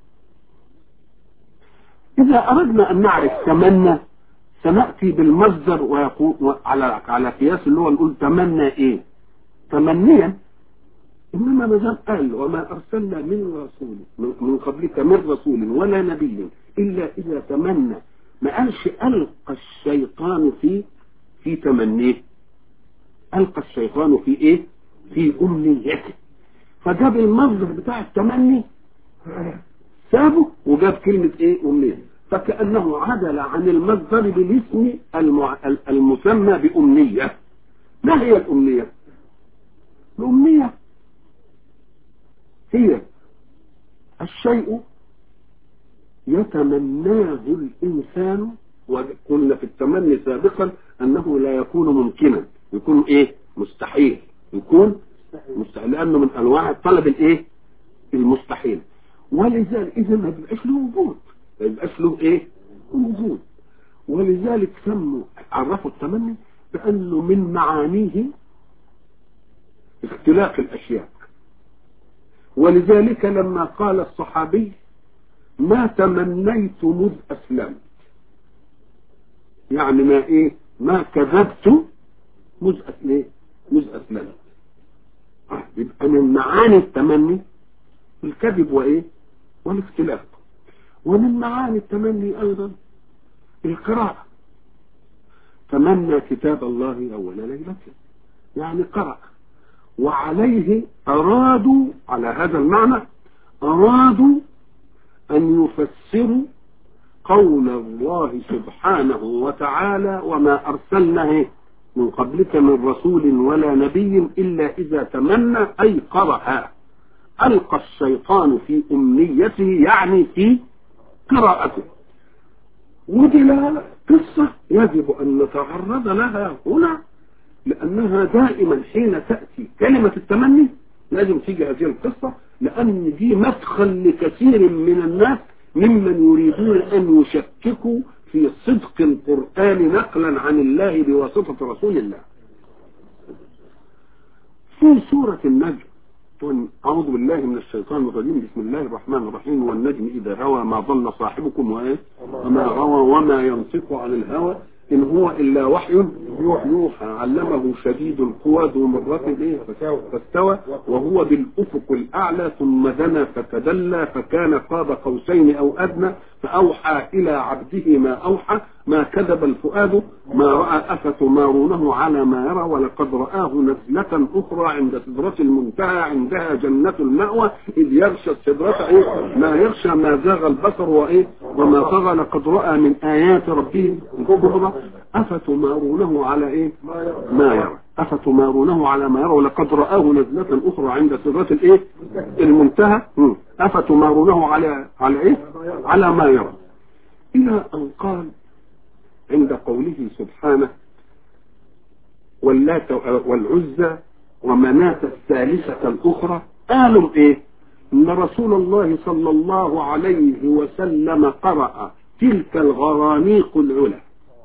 إذا أردنا أن نعرف تمنى سنأتي بالمصدر ويقول على على قياس اللي هو نقول تمنى إيه تمنيا إنما ما دام قال وما أرسلنا من رسول من قبلك من رسول ولا نبي إلا إذا تمنى ما قالش ألقى الشيطان في في تمنيه ألقى الشيطان في إيه في أمنيته فجاب المصدر بتاع التمني سابه وجاب كلمة إيه أمنية فكأنه عدل عن المصدر بالاسم المع... المسمى بأمنية ما هي الأمنية الأمنية هي الشيء يتمناه الإنسان وقلنا في التمني سابقا أنه لا يكون ممكنا يكون إيه مستحيل يكون مستحيل لأنه من أنواع الطلب الإيه المستحيل ولذلك إذا ما بيبقاش له وجود ما بيبقاش له إيه وجود ولذلك سموا عرفوا التمني بأنه من معانيه اختلاق الأشياء ولذلك لما قال الصحابي ما تمنيت مذ أسلمت يعني ما إيه ما كذبت مذ أسلمت مذ أسلمت يبقى من معاني التمني الكذب وإيه والاختلاف ومن معاني التمني أيضا القراءة تمنى كتاب الله أول ليلة يعني قرأ وعليه أرادوا على هذا المعنى أرادوا أن يفسروا قول الله سبحانه وتعالى وما أرسلنا من قبلك من رسول ولا نبي إلا إذا تمنى أي قرأ ألقى الشيطان في أمنيته يعني في قراءته ودي لها قصة يجب أن نتعرض لها هنا لأنها دائما حين تأتي كلمة التمني لازم تيجي هذه القصة لأن دي مدخل لكثير من الناس ممن يريدون أن يشككوا في صدق القرآن نقلا عن الله بواسطة رسول الله في سورة النجم أعوذ بالله من الشيطان الرجيم بسم الله الرحمن الرحيم والنجم إذا هوى ما ضل صاحبكم وإيه وما غوى وما ينطق عن الهوى إن هو إلا وحي يوحى علمه شديد القوى ذو مرة إيه فاستوى وهو بالأفق الأعلى ثم دنا فتدلى فكان قاب قوسين أو أدنى فأوحى إلى عبده ما أوحى ما كذب الفؤاد ما رأى أفتمارونه على ما يرى ولقد رآه نزلة أخرى عند سدرة المنتهى عندها جنة المأوى إذ يغشى السدرة إيه ما يغشى ما زاغ البصر وإيه وما طغى لقد رأى من آيات ربه الكبرى أفتمارونه على إيه ما يرى أفتمارونه على ما يرى ولقد رآه نزلة أخرى عند سدرة الإيه المنتهى أفتمارونه على على إيه على ما يرى إلى أن قال عند قوله سبحانه واللات والعزى ومناة الثالثة الأخرى قالوا إيه إن رسول الله صلى الله عليه وسلم قرأ تلك الغرانيق العلا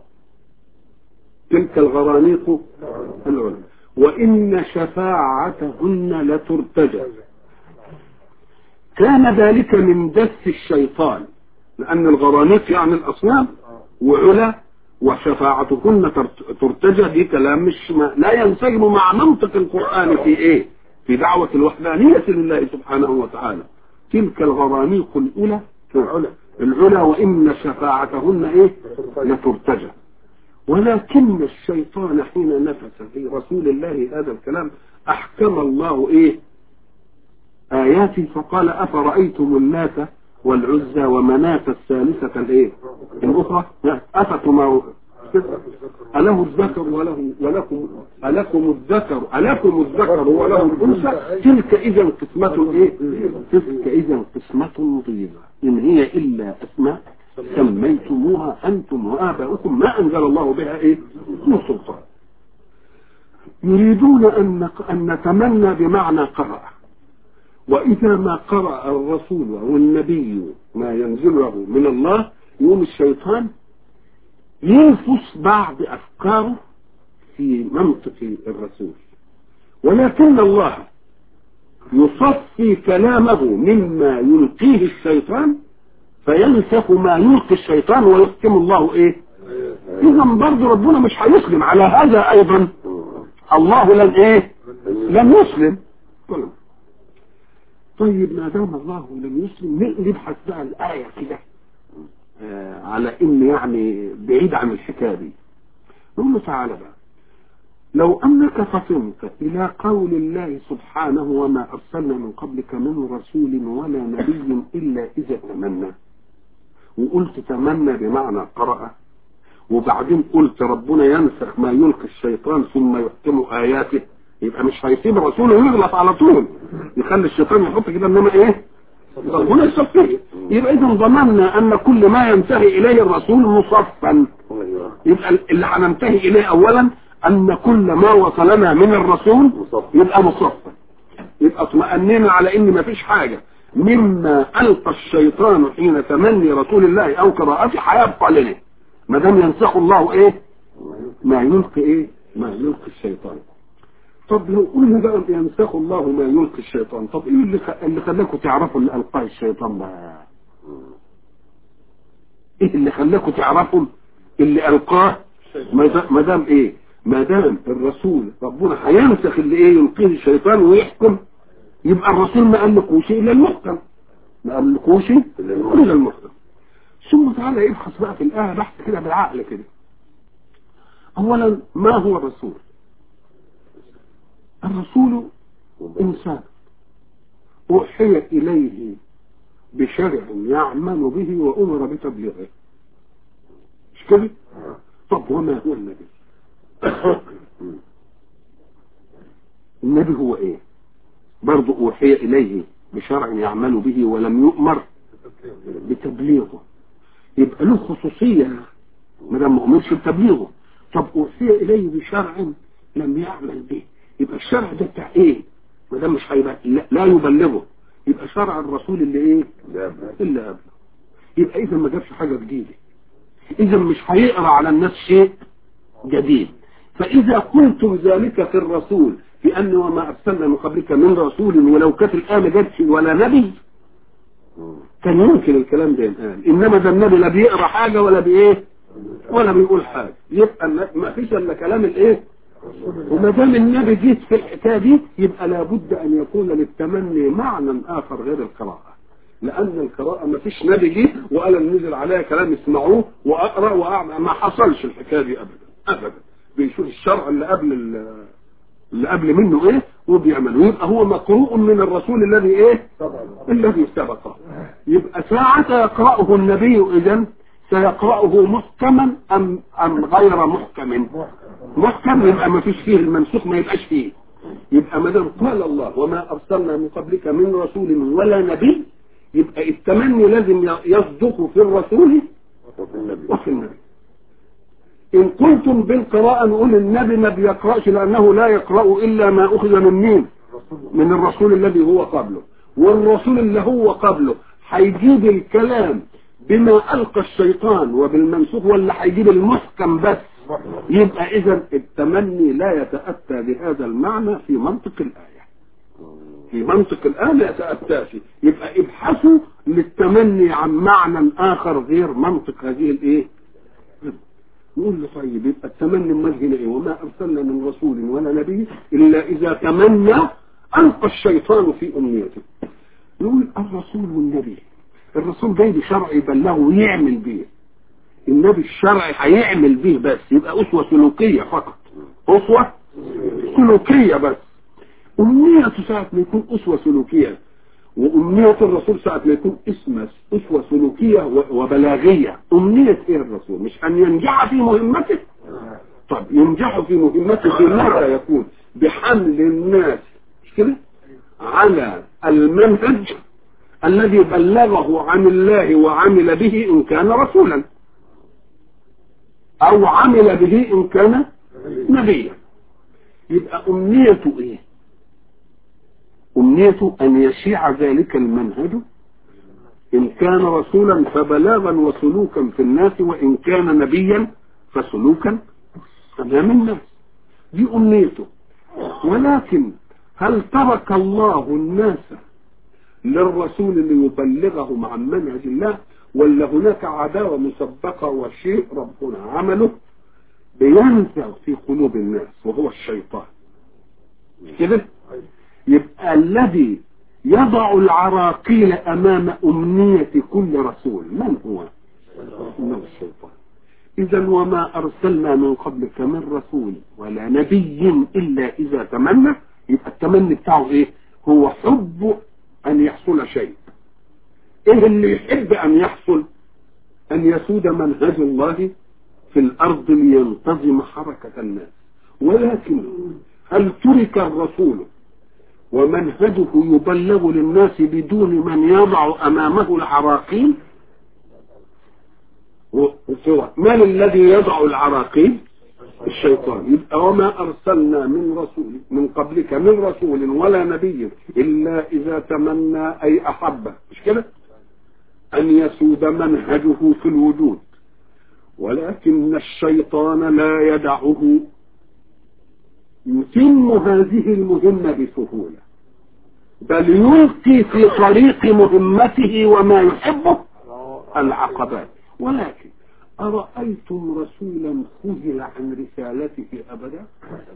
تلك الغرانيق العلا وإن شفاعتهن لترتجى كان ذلك من دس الشيطان لأن الغرانيق يعني الأصنام وعلا وشفاعتهن ترتجى دي كلام مش ما لا ينسجم مع منطق القرآن في ايه في دعوة الوحدانية لله سبحانه وتعالى تلك الغرانيق الأولى العلا العلا وإن شفاعتهن ايه لترتجى ولكن الشيطان حين نفس في رسول الله هذا الكلام أحكم الله ايه آياتي فقال أفرأيتم اللات والعزى ومناة الثالثة الايه الاخرى افتما أله الذكر وله ولكم ألكم الذكر ألكم الذكر وله الأنثى تلك إذا قسمة إيه؟ تلك إذا قسمة ضيزة إن هي إلا أسماء سميتموها أنتم وآباؤكم ما أنزل الله بها إيه؟ من سلطان يريدون أن أن نتمنى بمعنى قرأ وإذا ما قرأ الرسول أو النبي ما ينزل له من الله يوم الشيطان ينفس بعض أفكاره في منطق الرسول ولكن الله يصفي كلامه مما يلقيه الشيطان فينسخ ما يلقي الشيطان ويحكم الله ايه اذا برضه ربنا مش هيسلم على هذا ايضا الله لن ايه لم يسلم طيب ما دام الله لم يسلم نبحث بقى الآية كده آه على إن يعني بعيد عن الحكاية دي نقول له تعالى بقى لو أنك فطنت إلى قول الله سبحانه وما أرسلنا من قبلك من رسول ولا نبي إلا إذا تمنى وقلت تمنى بمعنى قرأ وبعدين قلت ربنا ينسخ ما يلقي الشيطان ثم يحكم آياته يبقى مش هيسيب رسوله يغلط على طول يخلي الشيطان يحط كده انما ايه ربنا يصفيه يبقى اذا ضمننا ان كل ما ينتهي اليه الرسول مصفا يبقى اللي هننتهي اليه اولا ان كل ما وصلنا من الرسول يبقى مصفا يبقى اطمأننا على ان مفيش حاجة مما القى الشيطان حين تمني رسول الله او قراءته هيبقى لنا ما دام ينسخ الله ايه ما يلقي ايه ما يلقي الشيطان طب لو قلنا بقى ينسخ الله ما يلقي الشيطان طب ايه اللي اللي خلاكم تعرفوا اللي القاه الشيطان بقى ايه اللي خلاكم تعرفوا اللي القاه ما دام ايه ما دام الرسول ربنا هينسخ اللي ايه يلقيه الشيطان ويحكم يبقى الرسول ما قالكوش الا المحكم ما قالكوش الا المحكم ثم تعالى ابحث بقى في الايه بحث كده بالعقل كده اولا ما هو الرسول الرسول إنسان أوحي إليه بشرع يعمل به وأمر بتبليغه مش كده؟ طب وما هو النبي؟ النبي هو إيه؟ برضه أوحي إليه بشرع يعمل به ولم يؤمر بتبليغه يبقى له خصوصية ما دام ما أمرش بتبليغه طب أوصي إليه بشرع لم يعمل به يبقى الشرع ده بتاع إيه ما دام مش هيبقى لا, لا يبلغه يبقى شرع الرسول اللي إيه اللي قبله يبقى إذا ما جابش حاجة جديدة إذا مش هيقرأ على الناس شيء جديد فإذا قلتم ذلك في الرسول بأن وما أرسلنا من قبلك من رسول ولو كانت الآية ما جاتش ولا نبي كان يمكن الكلام ده ينقال إنما ده النبي لا بيقرأ حاجة ولا بإيه ولا بيقول حاجة يبقى ما فيش إلا كلام الإيه وما دام النبي جيت في الحكاية دي يبقى لابد أن يكون للتمني معنى آخر غير القراءة لأن القراءة ما فيش نبي جه وقال إن نزل عليها كلام اسمعوه وأقرأ وأعمل ما حصلش الحكاية دي أبدا أبدا بيشوف الشرع اللي قبل اللي قبل منه ايه وبيعمل ويبقى هو مقروء من الرسول الذي ايه الذي سبقه يبقى ساعة يقرأه النبي اذا سيقرأه محكما ام ام غير محكم محكم يبقى ما فيش فيه المنسوخ ما يبقاش فيه يبقى ما دام قال الله وما ارسلنا من قبلك من رسول ولا نبي يبقى التمني لازم يصدق في الرسول وفي النبي إن كنتم بالقراءة نقول النبي ما بيقرأش لأنه لا يقرأ إلا ما أخذ من مين من الرسول الذي هو قبله والرسول اللي هو قبله هيجيب الكلام بما ألقى الشيطان وبالمنسوخ ولا هيجيب المحكم بس يبقى إذا التمني لا يتأتى بهذا المعنى في منطق الآية في منطق الآية لا يتأتى يبقى ابحثوا للتمني عن معنى آخر غير منطق هذه الإيه نقول له طيب يبقى التمني امال هنا ايه وما ارسلنا من رسول ولا نبي الا اذا تمنى القى الشيطان في امنيته نقول الرسول والنبي الرسول جاي بشرع يبلغه ويعمل بيه النبي الشرعي هيعمل بيه بس يبقى اسوه سلوكيه فقط اسوه سلوكيه بس امنيته ساعه ما يكون اسوه سلوكيه وأمنية الرسول ساعة ما يكون اسم أسوة سلوكية وبلاغية أمنية إيه الرسول مش أن ينجح في مهمته طب ينجح في مهمته بماذا يكون بحمل الناس مش كده على المنهج الذي بلغه عن الله وعمل به إن كان رسولا أو عمل به إن كان نبيا يبقى أمنيته إيه أمنيته أن يشيع ذلك المنهج إن كان رسولا فبلاغا وسلوكا في الناس وإن كان نبيا فسلوكا أمام الناس دي أمنيته ولكن هل ترك الله الناس للرسول ليبلغهم عن منهج الله ولا هناك عداوة مسبقة وشيء ربنا عمله بينزع في قلوب الناس وهو الشيطان كده يبقى الذي يضع العراقيل امام امنية كل رسول من هو انه الشيطان اذا وما ارسلنا من قبلك من رسول ولا نبي الا اذا تمنى يبقى التمني بتاعه ايه هو حب ان يحصل شيء ايه اللي يحب ان يحصل ان يسود منهج الله في الارض لينتظم حركة الناس ولكن هل ترك الرسول ومنهجه يبلغ للناس بدون من يضع امامه العراقيل من الذي يضع العراقيل الشيطان يبقى وما ارسلنا من رسول من قبلك من رسول ولا نبي الا اذا تمنى اي احب مش كده ان يسود منهجه في الوجود ولكن الشيطان لا يدعه يتم هذه المهمة بسهولة بل يلقي في طريق مهمته وما يحبه العقبات ولكن أرأيتم رسولا خذل عن رسالته أبدا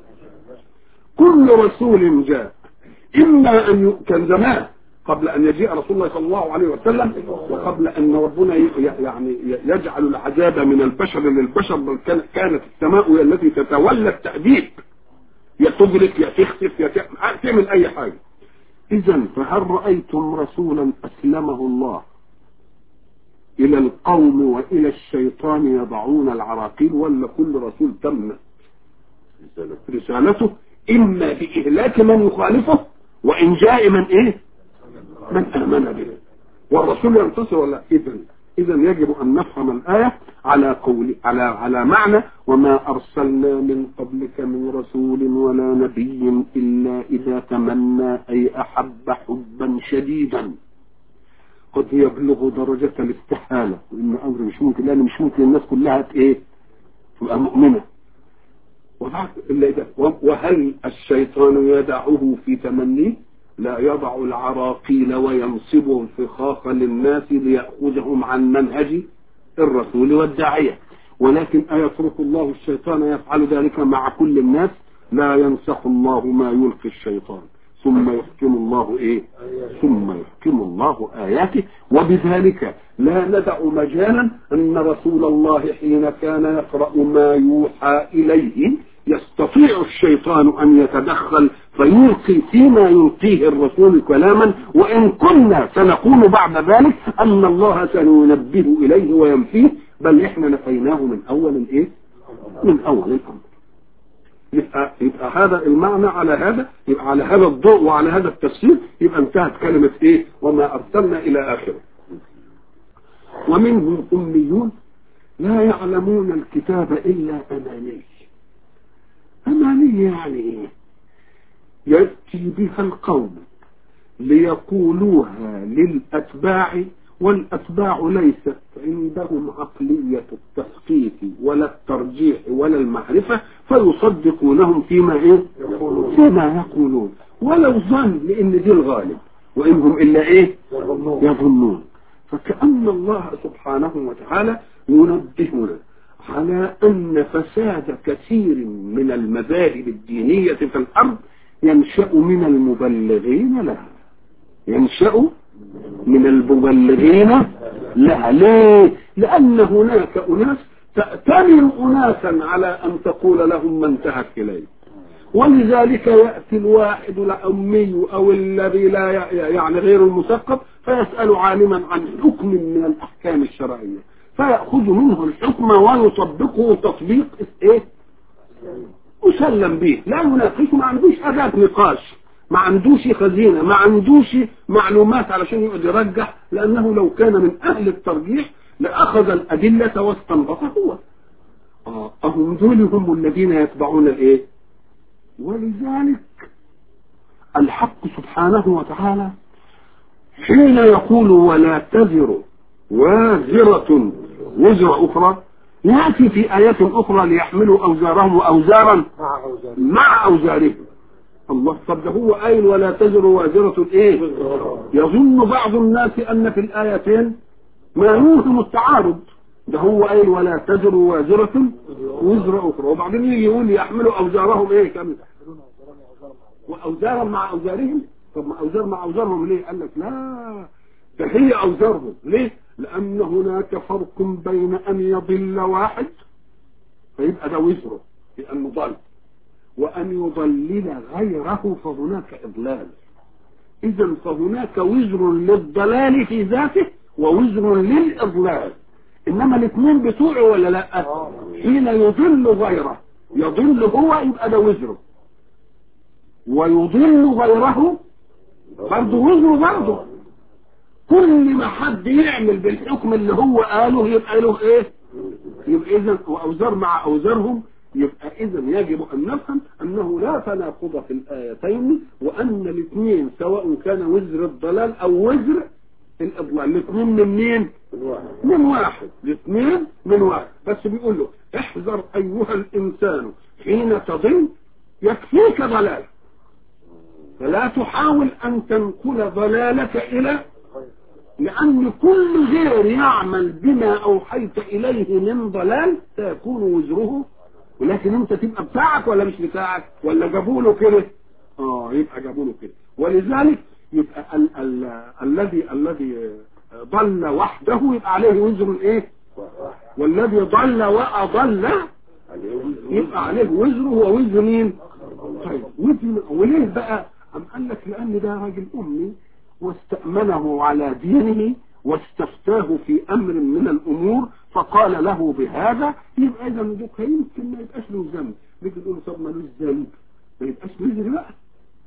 كل رسول جاء إما أن ي... كان زمان قبل أن يجيء رسول الله صلى الله عليه وسلم وقبل أن ربنا ي... يعني يجعل العذاب من البشر للبشر بل كانت السماء هي التي تتولى التأديب يا تدرك يا تخسف يا تعمل أي حاجة إذا فهل رأيتم رسولا أسلمه الله إلى القوم وإلى الشيطان يضعون العراقيل ولا كل رسول تم رسالته إما بإهلاك من يخالفه وإن جاء من إيه من آمن به والرسول ينتصر ولا إذن إذا يجب أن نفهم الآية على قول على على معنى وما أرسلنا من قبلك من رسول ولا نبي إلا إذا تمنى أي أحب حبا شديدا قد يبلغ درجة الاستحالة وإن أمر مش ممكن لأن مش ممكن الناس كلها ت- إيه تبقى مؤمنة وبعد إلا إذا وهل الشيطان يدعه في تمنيه لا يضع العراقيل وينصب الفخاخ للناس ليأخذهم عن منهج الرسول والداعية ولكن أيترك الله الشيطان يفعل ذلك مع كل الناس لا ينسخ الله ما يلقي الشيطان ثم يحكم الله ايه ثم يحكم الله آياته وبذلك لا ندع مجالا أن رسول الله حين كان يقرأ ما يوحى إليه يستطيع الشيطان أن يتدخل فيلقي فيما يلقيه الرسول كلاما وإن كنا سنقول بعد ذلك أن الله سينبه إليه وينفيه بل إحنا نفيناه من أول الإيه؟ من أول الأمر يبقى, يبقى هذا المعنى على هذا يبقى على هذا الضوء وعلى هذا التفسير يبقى انتهت كلمة ايه وما ارسلنا الى اخره ومنهم اميون لا يعلمون الكتاب الا اماني اماني يعني ايه يأتي بها القوم ليقولوها للأتباع والأتباع ليست عندهم عقلية التثقيف ولا الترجيح ولا المعرفة فيصدقونهم فيما إيه؟ فيما يقولون ولو ظن لأن دي الغالب وإنهم إلا إيه يظنون فكأن الله سبحانه وتعالى ينبهنا على أن فساد كثير من المذاهب الدينية في الأرض ينشأ من المبلغين لها ينشأ من المبلغين لها ليه لأن هناك أناس تأتمن أناسا على أن تقول لهم ما انتهت إليه ولذلك يأتي الواحد الأمي أو الذي لا يعني غير المثقف فيسأل عالما عن حكم من الأحكام الشرعية فيأخذ منه الحكم ويطبقه تطبيق إيه؟ مسلم به لا يناقش ما عندوش أداة نقاش ما عندوش خزينة ما عندوش معلومات علشان يقعد يرجح لأنه لو كان من أهل الترجيح لأخذ الأدلة واستنبطها هو آه أهم دول هم الذين يتبعون الإيه ولذلك الحق سبحانه وتعالى حين يقول ولا تزر وازرة وزر أخرى يأتي في آيات أخرى ليحملوا أوزارهم وأوزارا مع أوزارهم الله طب ده هو قايل ولا تزر وازرة ايه يظن بعض الناس ان في الايتين ما يوهم التعارض ده هو قايل ولا تزر وازرة وزر اخرى وبعدين يجي يقول يحملوا اوزارهم ايه كم واوزارا مع اوزارهم طب ما اوزار مع اوزارهم ليه قال لك لا ده هي اوزارهم ليه لان هناك فرق بين ان يضل واحد فيبقى ده وزره لانه ضل وأن يضلل غيره فهناك إضلال إذا فهناك وزر للضلال في ذاته ووزر للإضلال إنما الاثنين بتوعه ولا لا حين يضل غيره يضل هو يبقى ده وزره ويضل غيره برضه وزره برضه كل ما حد يعمل بالحكم اللي هو قاله يبقى له ايه يبقى اذا واوزار مع اوزارهم يبقى اذا يجب ان نفهم انه لا تناقض في الايتين وان الاثنين سواء كان وزر الضلال او وزر الاضلال الاثنين من مين من واحد الاثنين من واحد بس بيقول له احذر ايها الانسان حين تضل يكفيك ضلال فلا تحاول ان تنقل ضلالك الى لأن كل غير يعمل بما أوحيت إليه من ضلال سيكون وزره ولكن انت تبقى بتاعك ولا مش بتاعك ولا جابوا له كده اه يبقى جابوا له كده ولذلك يبقى ال ال الذي الذي ضل وحده يبقى عليه وزر ايه والذي ضل واضل يبقى عليه وزره ووزر مين طيب وزر وليه بقى ام قال لك لان ده راجل امي واستأمنه على دينه واستفتاه في امر من الامور فقال له بهذا يبقى اذا دوك يمكن ما يبقاش له ذنب نيجي نقول له طب مالوش ذنب ما يبقاش وزر بقى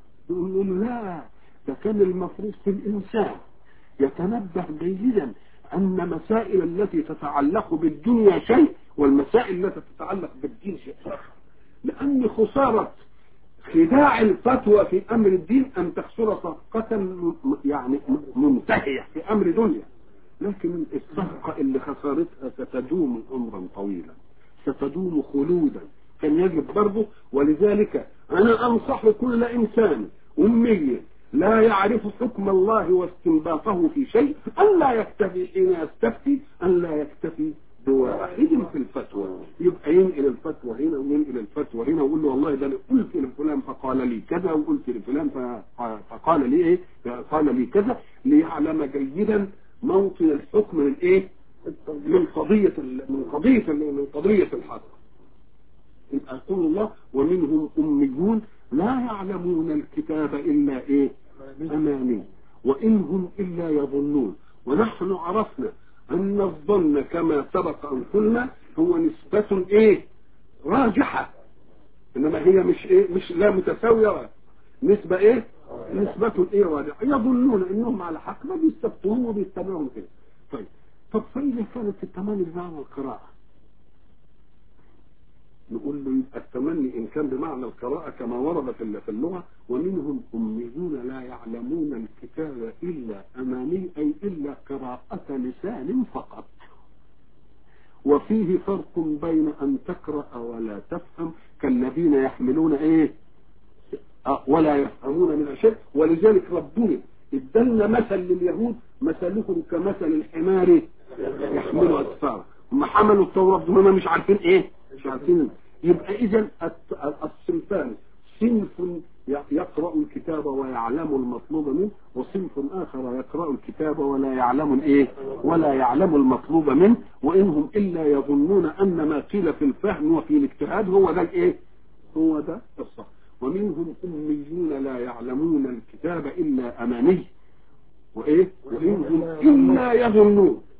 نقول له لا ده كان المفروض في الانسان يتنبه جيدا أن مسائل التي تتعلق بالدنيا شيء والمسائل التي تتعلق بالدين شيء آخر لأن خسارة خداع الفتوى في أمر الدين أن تخسر صفقة م- يعني منتهية في أمر دنيا لكن الصفقة اللي خسرتها ستدوم عمرا طويلا ستدوم خلودا كان يجب برضه ولذلك أنا أنصح كل إنسان أمي لا يعرف حكم الله واستنباطه في شيء أن لا يكتفي حين يستفتي أن لا يكتفي بواحد في الفتوى يبقى ينقل الفتوى هنا وينقل الفتوى هنا ويقول له والله ده انا قلت لفلان فقال لي كذا وقلت لفلان ف- فقال لي ايه قال لي كذا ليعلم جيدا موطن الحكم من ايه من قضية ال- من قضية ال- من قضية الحق يبقى يقول الله ومنهم أميون لا يعلمون الكتاب إلا إيه أماني وإنهم إلا يظنون ونحن عرفنا أن الظن كما سبق أن قلنا هو نسبة إيه راجحة إنما هي مش إيه مش لا متساوية نسبة إيه نسبة إيه راجحة يظنون إنهم على حق ما بيستفتون وبيستمعون كده طيب طب فإذا كانت التماني بمعنى القراءة نقول له يبقى التمني إن كان بمعنى القراءة كما ورد في في اللغة ومنهم أميون لا يعلمون الكتاب إلا أماني أي إلا قراءة لسان فقط وفيه فرق بين أن تقرأ ولا تفهم كالذين يحملون إيه آه، ولا يفهمون من شيء ولذلك ربنا ادلنا مثل لليهود مثلهم كمثل الحمار يحمل أسفار هم حملوا التوراة هم مش عارفين ايه مش عارفين يبقى اذا الت- الصنفان صنف يقرأ الكتاب ويعلم المطلوب منه وصنف آخر يقرأ الكتاب ولا يعلم الايه ولا يعلم المطلوب منه وإنهم إلا يظنون أن ما قيل في الفهم وفي الاجتهاد هو ده الايه هو ده الصح ومنهم أميون لا يعلمون الكتاب إلا أماني وإيه وإنهم إلا يظنون